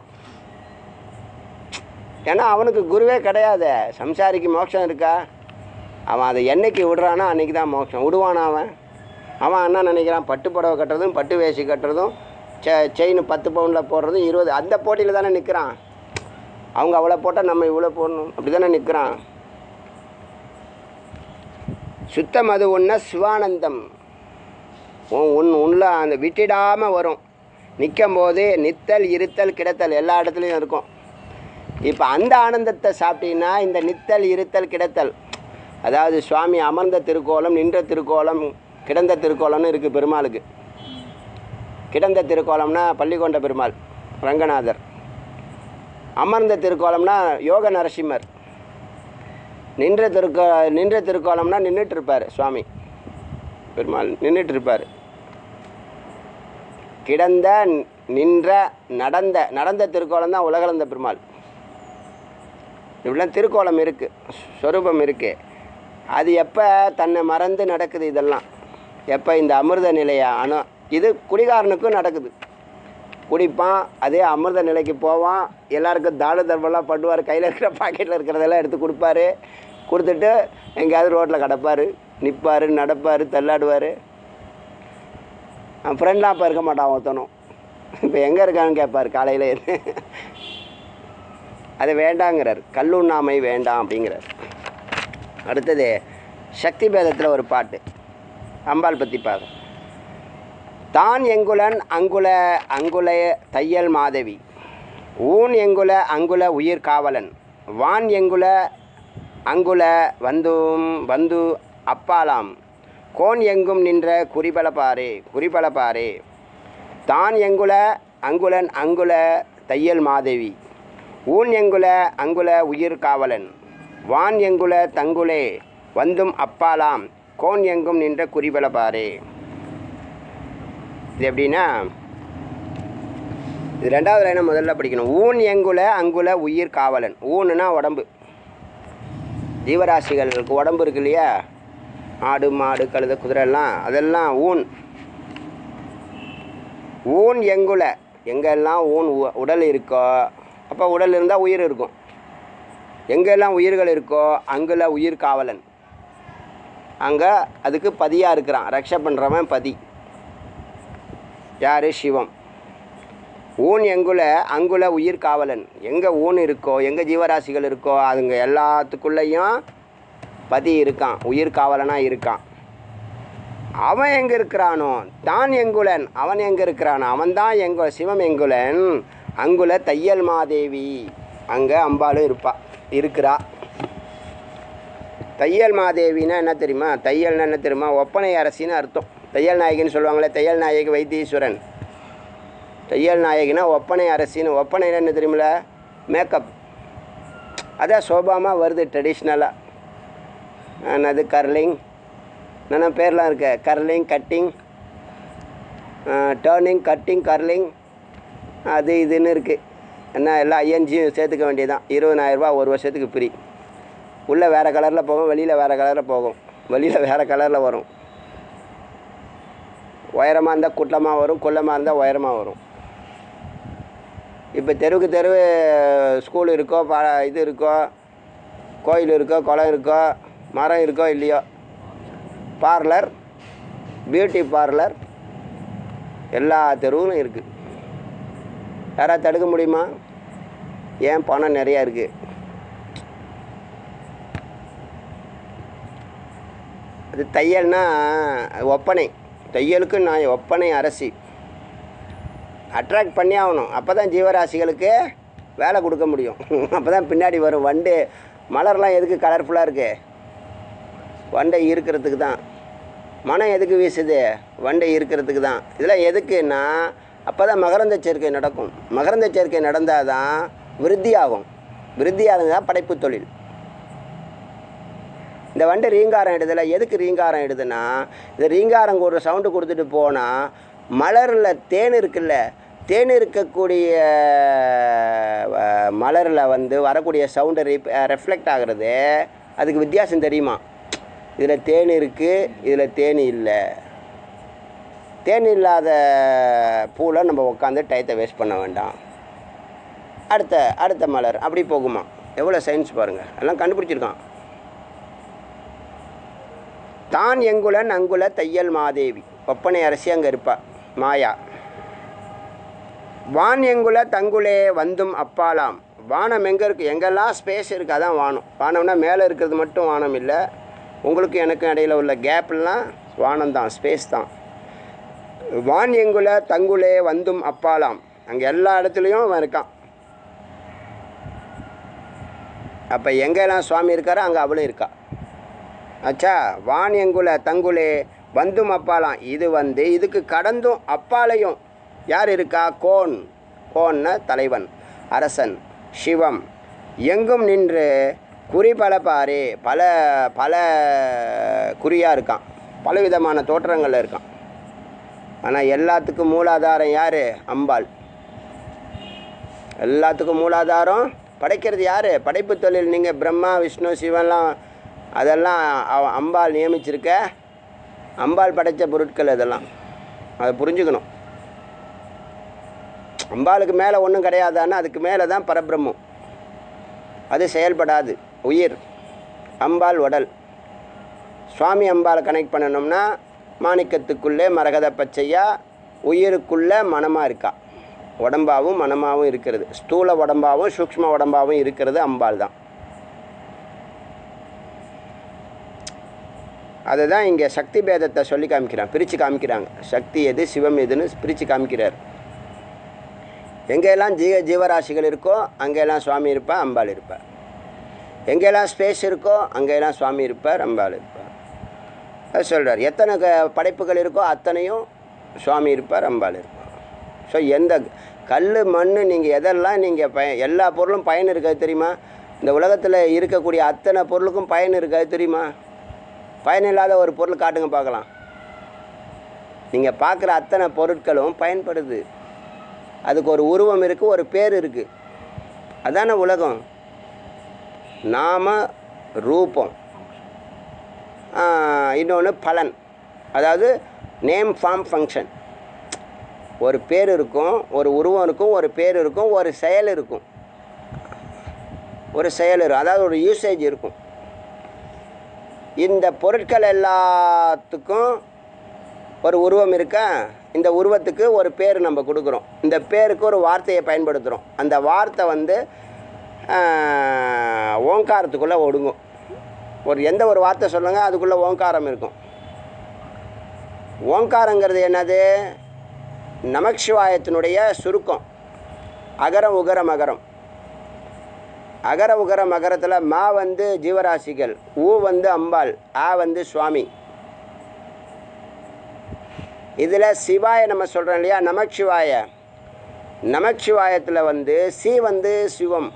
ஏன்னா அவனுக்கு குருவே கிடையாது சம்சாரிக்கு மோட்சம் இருக்கா அவன் அதை என்னைக்கு விடுறானோ அன்றைக்கி தான் மோட்சம் விடுவானா அவன் அவன் என்ன நினைக்கிறான் பட்டு புடவை கட்டுறதும் பட்டு வேஷ்டி கட்டுறதும் செ செயின் பத்து பவுனில் போடுறதும் இருபது அந்த போட்டியில் தானே நிற்கிறான் அவங்க அவ்வளோ போட்டால் நம்ம இவ்வளோ போடணும் அப்படி தானே நிற்கிறான் சுத்தம் அது ஒன்று சிவானந்தம் உன் உன் உள்ள அந்த விட்டிடாமல் வரும் நிற்கும் போது நித்தல் இருத்தல் கிடத்தல் எல்லா இடத்துலையும் இருக்கும் இப்போ அந்த ஆனந்தத்தை சாப்பிட்டீங்கன்னா இந்த நித்தல் இருத்தல் கிடத்தல் அதாவது சுவாமி அமர்ந்த திருக்கோலம் நின்ற திருக்கோலம் கிடந்த திருக்கோலம்னு இருக்குது பெருமாளுக்கு கிடந்த திருக்கோலம்னா பள்ளிக்கொண்ட பெருமாள் ரங்கநாதர் அமர்ந்த திருக்கோலம்னா யோக நரசிம்மர் நின்ற திருக்கோ நின்ற திருக்கோலம்னா நின்றுட்டு இருப்பார் சுவாமி பெருமாள் நின்றுட்டு இருப்பார் கிடந்த நின்ற நடந்த நடந்த திருக்கோலம் தான் உலகளந்த பெருமாள் இப்படிலாம் திருக்கோலம் இருக்குது ஸ்வரூபம் இருக்குது அது எப்போ தன்னை மறந்து நடக்குது இதெல்லாம் எப்போ இந்த அமிர்த நிலையா அணு இது குடிகாரனுக்கும் நடக்குது குடிப்பான் அதே அமிர்த நிலைக்கு போவான் எல்லாருக்கும் தான தர்மம்லாம் பண்ணுவார் கையில் இருக்கிற பாக்கெட்டில் இருக்கிறதெல்லாம் எடுத்து கொடுப்பாரு கொடுத்துட்டு எங்கேயாவது ரோட்டில் கிடப்பார் நிற்பார் நடப்பார் தள்ளாடுவார் அவன் ஃப்ரெண்ட்லாம் அப்போ இருக்க மாட்டான் ஒருத்தனும் இப்போ எங்கே இருக்கான்னு கேட்பார் காலையில் அது வேண்டாங்கிறார் கல்லுண்ணாமை வேண்டாம் அப்படிங்கிறார் அடுத்தது சக்தி பேதத்தில் ஒரு பாட்டு அம்பாள் பற்றி பாரு தான் எங்குலன் அங்குல அங்குல தையல் மாதவி ஊன் எங்குல அங்குல உயிர் காவலன் வான் எங்குல அங்குல வந்தும் வந்து அப்பாலாம் கோன் எங்கும் நின்ற குறிபலப்பாரே குறிபலப்பாரே தான் எங்குல அங்குலன் அங்குல தையல் மாதவி ஊன் எங்குல அங்குல உயிர் காவலன் வான் எங்குல தங்குலே வந்தும் அப்பாலாம் கோன் எங்கும் நின்ற குறிபலப்பாரே இது எப்படின்னா இது ரெண்டாவது லைனை முதல்ல படிக்கணும் ஊன் எங்குல அங்குல உயிர் காவலன் ஊனுனா உடம்பு ஜீவராசிகளுக்கு உடம்பு இருக்கு இல்லையா ஆடு மாடு கழுத குதிரை எல்லாம் அதெல்லாம் ஊன் ஊன் எங்குல எங்கெல்லாம் ஊன் உ- உடல் இருக்கோ அப்போ உடல் இருந்தால் உயிர் இருக்கும் எங்கெல்லாம் உயிர்கள் இருக்கோ அங்குல உயிர் காவலன் அங்கே அதுக்கு பதியாக இருக்கிறான் ரக்ஷ பண்ணுறவன் பதி யார் சிவம் ஊன் எங்குல அங்குல உயிர் காவலன் எங்கே ஊன் இருக்கோ எங்கே ஜீவராசிகள் இருக்கோ அதுங்க எல்லாத்துக்குள்ளேயும் பதி இருக்கான் உயிர் காவலனாக இருக்கான் அவன் எங்கே இருக்கிறானோ தான் எங்குலன் அவன் எங்கே இருக்கிறானோ அவன் தான் எங்க சிவம் எங்குலன் அங்குல தையல் மாதேவி அங்கே அம்பாளும் இருப்பா இருக்கிறா தையல் மாதேவின்னா என்ன தெரியுமா தையல்னா என்ன தெரியுமா ஒப்பனை அரசின்னு அர்த்தம் தையல் நாயகின்னு சொல்லுவாங்களே தையல் நாயகி வைத்தீஸ்வரன் தையல் நாயகினா ஒப்பனை அரசின்னு ஒப்பனைன்னா என்ன தெரியுமில மேக்கப் அதான் சோபாமாக வருது ட்ரெடிஷ்னலாக என்னது கர்லிங் என்னென்ன பேர்லாம் இருக்கு curling cutting turning cutting curling அது இதுன்னு இருக்குது என்ன எல்லாம் ஐஎன்ஜியும் சேர்த்துக்க வேண்டியதான் இருபதாயிரரூபா ஒரு வருஷத்துக்கு ஃப்ரீ உள்ளே வேறு கலரில் போகும் வெளியில் வேறு கலரில் போகும் வெளியில் வேறு கலரில் வரும் உயரமாக இருந்தால் குட்டமாக வரும் குள்ளமாக இருந்தால் உயரமாக வரும் இப்போ தெருவுக்கு தெரு ஸ்கூல் இருக்கோ பா இது இருக்கோ கோயில் இருக்கோ குளம் இருக்கோ மரம் இருக்கோ இல்லையோ பார்லர் பியூட்டி பார்லர் எல்லா தெருவும் இருக்குது யாராவது தடுக்க முடியுமா ஏன் பணம் நிறையா இருக்குது அது தையல்னா அது ஒப்பனை தையலுக்கு நான் ஒப்பனை அரசி அட்ராக்ட் பண்ணி ஆகணும் அப்போ தான் ஜீவராசிகளுக்கு வேலை கொடுக்க முடியும் அப்போ தான் பின்னாடி வரும் வண்டு மலர்லாம் எதுக்கு கலர்ஃபுல்லாக இருக்கு வண்டை இருக்கிறதுக்கு தான் மனம் எதுக்கு வீசுது வண்டை இருக்கிறதுக்கு தான் இதெல்லாம் எதுக்குன்னா அப்போ தான் மகரந்த சேர்க்கை நடக்கும் மகரந்த சேர்க்கை நடந்தால் தான் விருத்தி ஆகும் விருத்தியாக தான் படைப்பு தொழில் இந்த வண்டு ரீங்காரம் இடுதில்ல எதுக்கு ரீங்காரம் இடுதுன்னா இந்த ரீங்காரம் ஒரு சவுண்டு கொடுத்துட்டு போனால் மலரில் தேன் இருக்குல்ல தேன் இருக்கக்கூடிய மலரில் வந்து வரக்கூடிய சவுண்டு ரிப் ரெஃப்ளெக்ட் ஆகிறது அதுக்கு வித்தியாசம் தெரியுமா இதில் தேன் இருக்குது இதில் தேன் இல்லை தேன் இல்லாத பூவில் நம்ம உட்காந்து டயத்தை வேஸ்ட் பண்ண வேண்டாம் அடுத்த அடுத்த மலர் அப்படி போகுமா எவ்வளோ சயின்ஸ் பாருங்கள் எல்லாம் கண்டுபிடிச்சிருக்கான் தான் எங்குலன் அங்குல தையல் மாதேவி ஒப்பனை அரசி அங்கே இருப்பா மாயா வான் எங்குல தங்குலே வந்தும் அப்பாலாம் வானம் எங்கே இருக்குது எங்கெல்லாம் ஸ்பேஸ் இருக்குது அதான் வானம் வானம்னா மேலே இருக்கிறது மட்டும் வானம் இல்லை உங்களுக்கும் எனக்கும் இடையில உள்ள கேப்லாம் வானம் தான் ஸ்பேஸ் தான் வான் எங்குல தங்குலே வந்தும் அப்பாலாம் அங்கே எல்லா இடத்துலையும் அவன் இருக்கான் அப்போ எங்கெல்லாம் சுவாமி இருக்காரோ அங்கே அவளும் இருக்கா ஆச்சா வான் எங்குல தங்குலே வந்தும் அப்பாலாம் இது வந்து இதுக்கு கடந்தும் அப்பாலையும் யார் இருக்கா கோன் கோன்னா தலைவன் அரசன் சிவம் எங்கும் நின்று குறி பல பாரு பல பல குறியாக இருக்கான் பல விதமான தோற்றங்களில் இருக்கான் ஆனால் எல்லாத்துக்கும் மூலாதாரம் யார் அம்பாள் எல்லாத்துக்கும் மூலாதாரம் படைக்கிறது யார் படைப்பு தொழில் நீங்கள் பிரம்மா விஷ்ணு சிவன்லாம் அதெல்லாம் அவ- அம்பாள் நியமிச்சிருக்க அம்பாள் படைத்த பொருட்கள் இதெல்லாம் அதை புரிஞ்சுக்கணும் அம்பாளுக்கு மேலே ஒன்றும் கிடையாதான்னா அதுக்கு மேலே தான் பரபிரம்மம் அது செயல்படாது உயிர் அம்பாள் உடல் சுவாமி அம்பாளை கனெக்ட் பண்ணணும்னா மாணிக்கத்துக்குள்ளே மரகத பச்சையா உயிருக்குள்ளே மனமாக இருக்கா உடம்பாவும் மனமாகவும் இருக்கிறது ஸ்தூல உடம்பாவும் சூக்ஷ்ம உடம்பாவும் இருக்கிறது அம்பாள் தான் அதுதான் இங்கே சக்தி பேதத்தை சொல்லி காமிக்கிறான் பிரித்து காமிக்கிறாங்க சக்தி எது சிவம் எதுன்னு பிரித்து காமிக்கிறார் எங்கெல்லாம் ஜீவ ஜீவராசிகள் இருக்கோ அங்கெல்லாம் சுவாமி இருப்பா அம்பாள் இருப்பார் எங்கெல்லாம் ஸ்பேஸ் இருக்கோ அங்கெல்லாம் சுவாமி இருப்பார் அம்பாள் இருப்பார் அது சொல்கிறார் எத்தனை க படைப்புகள் இருக்கோ அத்தனையும் சுவாமி இருப்பார் அம்பாள் இருப்பார் ஸோ எந்த கல் மண் நீங்கள் எதெல்லாம் நீங்கள் பய எல்லா பொருளும் பயன் இருக்காது தெரியுமா இந்த உலகத்தில் இருக்கக்கூடிய அத்தனை பொருளுக்கும் பயன் இருக்காது தெரியுமா பயன் இல்லாத ஒரு பொருள் காட்டுங்க பார்க்கலாம் நீங்கள் பார்க்குற அத்தனை பொருட்களும் பயன்படுது அதுக்கு ஒரு உருவம் இருக்குது ஒரு பேர் இருக்குது அதானே உலகம் நாம ரூபம் இன்னொன்று பலன் அதாவது நேம் ஃபார்ம் ஃபங்க்ஷன் ஒரு பேர் இருக்கும் ஒரு உருவம் இருக்கும் ஒரு பேர் இருக்கும் ஒரு செயல் இருக்கும் ஒரு செயல் இருக்கும் அதாவது ஒரு யூசேஜ் இருக்கும் இந்த பொருட்கள் எல்லாத்துக்கும் ஒரு உருவம் இருக்கா இந்த உருவத்துக்கு ஒரு பேர் நம்ம கொடுக்குறோம் இந்த பேருக்கு ஒரு வார்த்தையை பயன்படுத்துகிறோம் அந்த வார்த்தை வந்து ஆஹ், ஓங்காரத்துக்குள்ளே ஒடுங்கும் ஒரு எந்த ஒரு வார்த்தை சொல்லுங்க அதுக்குள்ளே ஓங்காரம் இருக்கும் ஓங்காரங்கிறது என்னது நமச்சிவாயத்தினுடைய சுருக்கம் அகரம் உகரம் அகரம் அகர உகர மகரத்தில் மா வந்து ஜீவராசிகள் ஊ வந்து அம்பாள் ஆ வந்து சுவாமி இதில் சிவாய நம்ம சொல்கிறோம் இல்லையா நமச்சிவாய நமச்சிவாயத்தில் வந்து சி வந்து சிவம்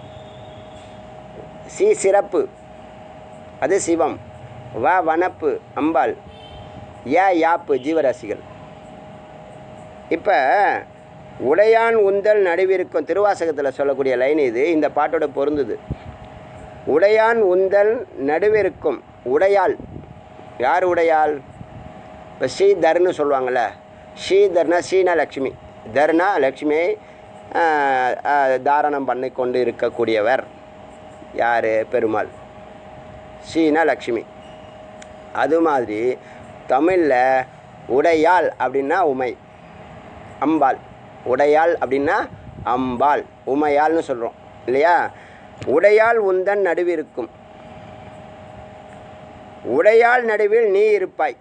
சி சிறப்பு அது சிவம் வ வனப்பு அம்பாள் ஏ யாப்பு ஜீவராசிகள் இப்போ உடையான் உந்தல் நடுவிருக்கும் திருவாசகத்தில் சொல்லக்கூடிய லைன் இது இந்த பாட்டோட பொருந்துது உடையான் உந்தல் நடுவிருக்கும் உடையாள் யார் உடையாள் இப்போ ஸ்ரீதர்னு சொல்லுவாங்கள்ல ஸ்ரீதர்னா ஸ்ரீனா லக்ஷ்மி தர்னா லக்ஷ்மியை ஆஹ், ஆஹ், தாரணம் பண்ணி கொண்டு இருக்கக்கூடியவர் யார் பெருமாள் ஸ்ரீனா லக்ஷ்மி அது மாதிரி தமிழில் உடையாள் அப்படின்னா உமை அம்பாள் உடையாள் அப்படின்னா அம்பாள் உமையாள்னு சொல்கிறோம் இல்லையா உடையாள் உந்தன் நடுவிருக்கும் உடையாள் நடுவில் நீ இருப்பாய்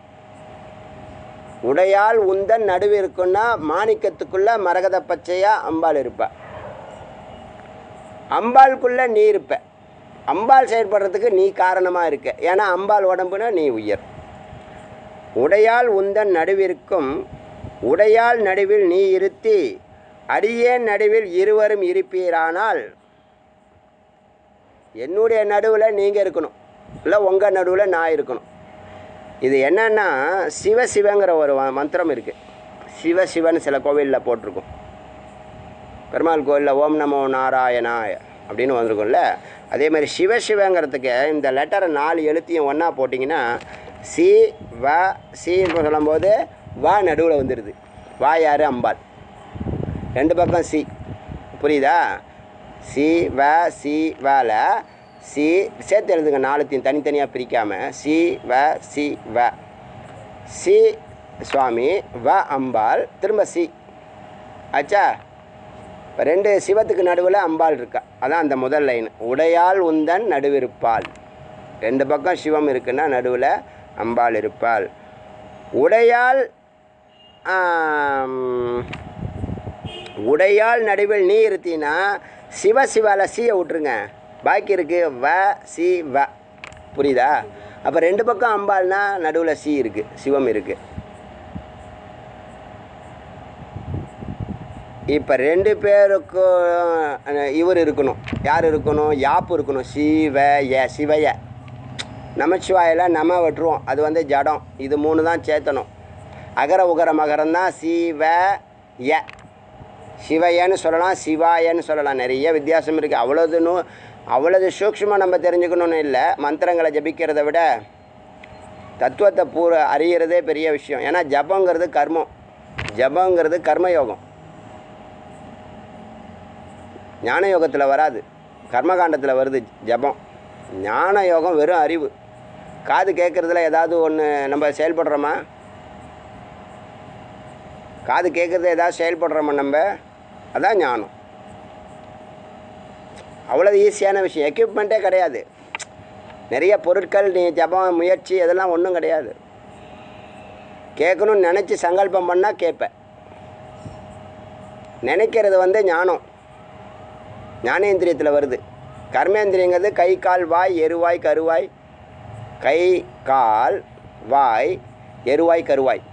உடையாள் உந்தன் நடுவு இருக்குன்னா மாணிக்கத்துக்குள்ள மரகத பச்சையா அம்பாள் இருப்பா அம்பாளுக்குள்ள நீ இருப்ப அம்பாள் செயல்படுறதுக்கு நீ காரணமாக இருக்க ஏன்னா அம்பாள் உடம்புனா நீ உயர் உடையாள் உந்தன் நடுவிற்கும் உடையாள் நடுவில் நீ இருத்தி அடியேன் நடுவில் இருவரும் இருப்பீரானால் என்னுடைய நடுவில் நீங்கள் இருக்கணும் இல்லை உங்கள் நடுவில் நான் இருக்கணும் இது என்னன்னா சிவ சிவங்கிற ஒரு வ- மந்திரம் இருக்குது சிவ சிவன் சில கோவிலில் போட்டிருக்கும் பெருமாள் கோவிலில் ஓம் நமோ நாராயணாய அப்படின்னு வந்திருக்கும்ல அதே மாதிரி சிவ சிவங்கிறதுக்கு இந்த லெட்டரை நாலு எழுத்தையும் ஒன்றா போட்டிங்கன்னா சி வ சின்னு சொல்லும்போது வா நடுவில் வந்துடுது வா யார் அம்பாள் ரெண்டு பக்கம் சி புரியுதா சி வ சி வேல சி சேர்த்து எழுதுங்க நாலுத்தையும் தனித்தனியாக பிரிக்காமல் சி வ சி வ சி சுவாமி வ அம்பாள் திரும்ப சி ஆச்சா இப்போ ரெண்டு சிவத்துக்கு நடுவில் அம்பாள் இருக்கா அதான் அந்த முதல் லைன் உடையாள் உந்தன் நடுவிருப்பாள் ரெண்டு பக்கம் சிவம் இருக்குன்னா நடுவில் அம்பாள் இருப்பாள் உடையாள் ஆம், உடையாள் நடுவில் நீ இருத்தீன்னா சிவ சிவால சீயை விட்ருங்க பாக்கி இருக்கு வ சி வ புரியுதா அப்போ ரெண்டு பக்கம் அம்பாள்னா நடுவில் சி இருக்குது சிவம் இருக்குது இப்போ ரெண்டு பேருக்கும் இவர் இருக்கணும் யார் இருக்கணும் யாப்பு இருக்கணும் சிவய சிவய நமச்சிவாயில் நம வெட்டுருவோம் அது வந்து ஜடம் இது மூணு தான் சேர்த்தணும் அகர உகர மகரம் தான் சிவ ய சிவயன்னு சொல்லலாம் சிவாயன்னு சொல்லலாம் நிறைய வித்தியாசம் இருக்குது அவ்வளோது நூ அவ்வளோது சூக்ஷ்மமாக நம்ம தெரிஞ்சுக்கணும்னு இல்லை மந்திரங்களை ஜபிக்கிறத விட தத்துவத்தை பூர அறியறதே பெரிய விஷயம் ஏன்னா ஜபங்கிறது கர்மம் ஜபங்கிறது கர்மயோகம் ஞான யோகத்தில் வராது கர்மகாண்டத்தில் வருது ஜபம் ஞான யோகம் வெறும் அறிவு காது கேட்குறதுல ஏதாவது ஒன்று நம்ம செயல்படுறோமா காது கேட்குறது ஏதாவது செயல்படுறோமா நம்ம அதான் ஞானம் அவ்வளோ ஈஸியான விஷயம் எக்யூப்மெண்ட்டே கிடையாது நிறைய பொருட்கள் நீ ஜபம் முயற்சி இதெல்லாம் ஒன்றும் கிடையாது கேட்கணும்னு நினச்சி சங்கல்பம் பண்ணால் கேட்பேன் நினைக்கிறது வந்து ஞானம் ஞானேந்திரியத்தில் வருது கர்மேந்திரியங்கிறது கை கால் வாய் எருவாய் கருவாய் கை கால் வாய் எருவாய் கருவாய்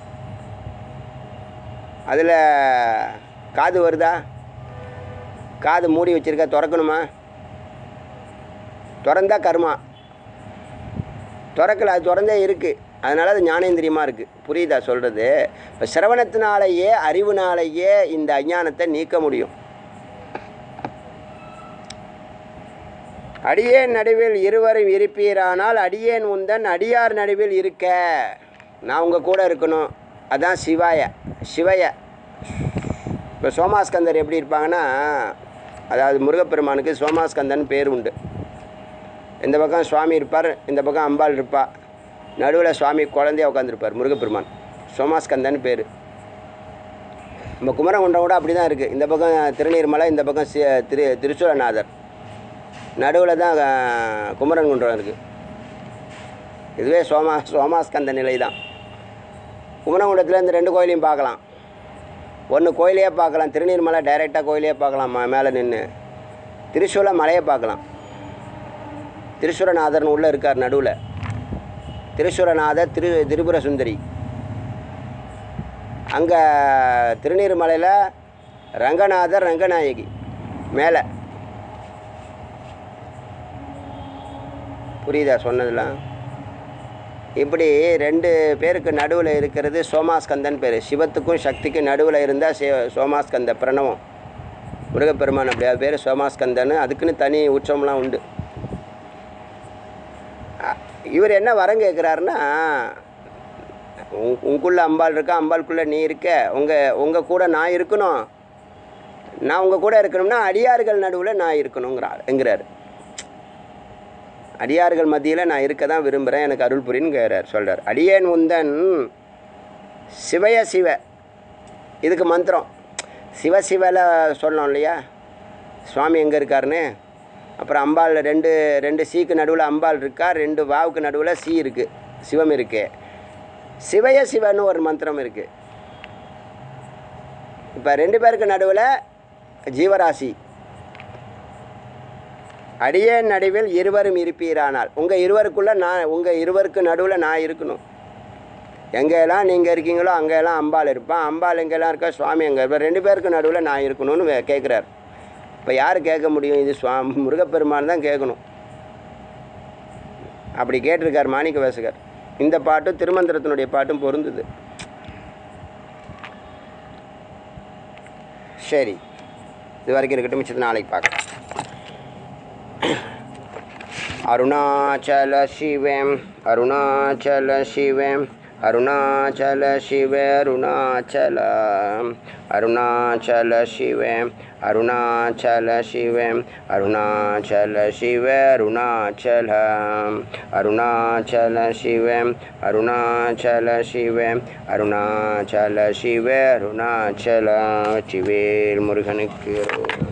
அதில் காது வருதா காது மூடி வச்சிருக்க திறக்கணுமா திறந்தா கர்மா திறக்கல அது திறந்தே இருக்குது அதனால அது ஞானேந்திரியமாக இருக்குது புரியுதா சொல்கிறது இப்போ சிரவணத்தினாலேயே அறிவுனாலேயே இந்த அஞ்ஞானத்தை நீக்க முடியும் அடியேன் நடுவில் இருவரும் இருப்பீரானால் அடியேன் உந்தன் அடியார் நடுவில் இருக்க நான் உங்கள் கூட இருக்கணும் அதான் சிவாய சிவய இப்போ சோமாஸ்கந்தர் எப்படி இருப்பாங்கன்னா அதாவது முருகப்பெருமானுக்கு சோமாஸ்கந்தன் பேர் உண்டு இந்த பக்கம் சுவாமி இருப்பார் இந்த பக்கம் அம்பாள் இருப்பா நடுவில் சுவாமி குழந்தைய உட்காந்துருப்பார் முருகப்பெருமான் சோமாஸ்கந்தன் பேர் நம்ம குமரகுண்டம் கூட அப்படி தான் இருக்குது இந்த பக்கம் திருநீர்மலை இந்த பக்கம் சி திரு திருச்சூரநாதர் நடுவில் தான் அஹ், குமரன்குன்றம் இருக்குது இதுவே சோமா சோமாஸ்கந்த நிலை தான் குமரகுண்டத்தில் இந்த ரெண்டு கோயிலையும் பார்க்கலாம் ஒன்று கோயிலையே பார்க்கலாம் திருநீர்மலை டைரெக்டாக கோயிலையே பார்க்கலாம் ம- மேலே நின்று திரிசூல மலையை பார்க்கலாம் திருசுரநாதர்னு உள்ளே இருக்கார் நடுவில் திருசுரநாதர் திரு திரிபுர சுந்தரி அங்கே திருநீர்மலையில் ரங்கநாதர் ரங்கநாயகி மேலே புரியுதா சொன்னதெல்லாம் இப்படி ரெண்டு பேருக்கு நடுவில் இருக்கிறது சோமாஸ்கந்தன் பேர் சிவத்துக்கும் சக்திக்கும் நடுவில் இருந்தால் சே சோமாஸ்கந்த பிரணவம் முருகப்பெருமான் அப்படியா பேர் சோமாஸ்கந்தன்னு அதுக்குன்னு தனி உற்சவம்லாம் உண்டு அ- இவர் என்ன வரம் கேட்குறாருன்னா உங் உங்களுக்குள்ள அம்பாள் இருக்கா அம்பாளுக்குள்ளே நீ இருக்க உங்கள் உங்கள் கூட நான் இருக்கணும் நான் உங்கள் கூட இருக்கணும்னா அடியார்கள் நடுவில் நான் இருக்கணுங்கிறார் என்கிறார் அடியார்கள் மத்தியில் நான் இருக்க தான் விரும்புகிறேன் எனக்கு அருள் புரியுங்கிறார் சொல்கிறார் அடியேன் உந்தன் சிவய சிவ இதுக்கு மந்திரம் சிவ சிவல சொல்லணும் இல்லையா சுவாமி எங்கே இருக்காருன்னு அப்புறம் அம்பாள் ரெண்டு ரெண்டு சீக்கு நடுவில் அம்பாள் இருக்கா ரெண்டு வாவுக்கு நடுவில் சி இருக்குது சிவம் இருக்கு சிவய சிவன்னு ஒரு மந்திரம் இருக்குது இப்போ ரெண்டு பேருக்கு நடுவில் ஜீவராசி அடியேன் நடுவில் இருவரும் இருப்பீரானால் உங்கள் இருவருக்குள்ளே நான் உங்கள் இருவருக்கு நடுவில் நான் இருக்கணும் எங்கெல்லாம் நீங்கள் இருக்கீங்களோ அங்கெல்லாம் அம்பாள் இருப்பான் அம்பாள் எங்கெல்லாம் இருக்கா சுவாமி எங்கே இருப்பார் ரெண்டு பேருக்கு நடுவில் நான் இருக்கணும்னு வே- கேட்குறார் இப்போ யார் கேட்க முடியும் இது சுவாமி முருகப்பெருமான் தான் கேட்கணும் அப்படி கேட்டிருக்கார் மாணிக்க வாசகர் இந்த பாட்டும் திருமந்திரத்தினுடைய பாட்டும் பொருந்துது சரி இது வரைக்கும் இருக்கட்டும் மிச்சத்தை நாளைக்கு பார்க்கலாம் அருணாச்சல சிவம் அருணாச்சல சிவம் அருணாச்சல சிவ அருணாச்சல அருணாச்சல சிவம் அருணாச்சல சிவம் அருணாச்சல சிவ அருணாச்சல அருணாச்சல சிவம் அருணாச்சல சிவம் அருணாச்சல சிவ அருணாச்சல சிவேல் முருகனுக்கு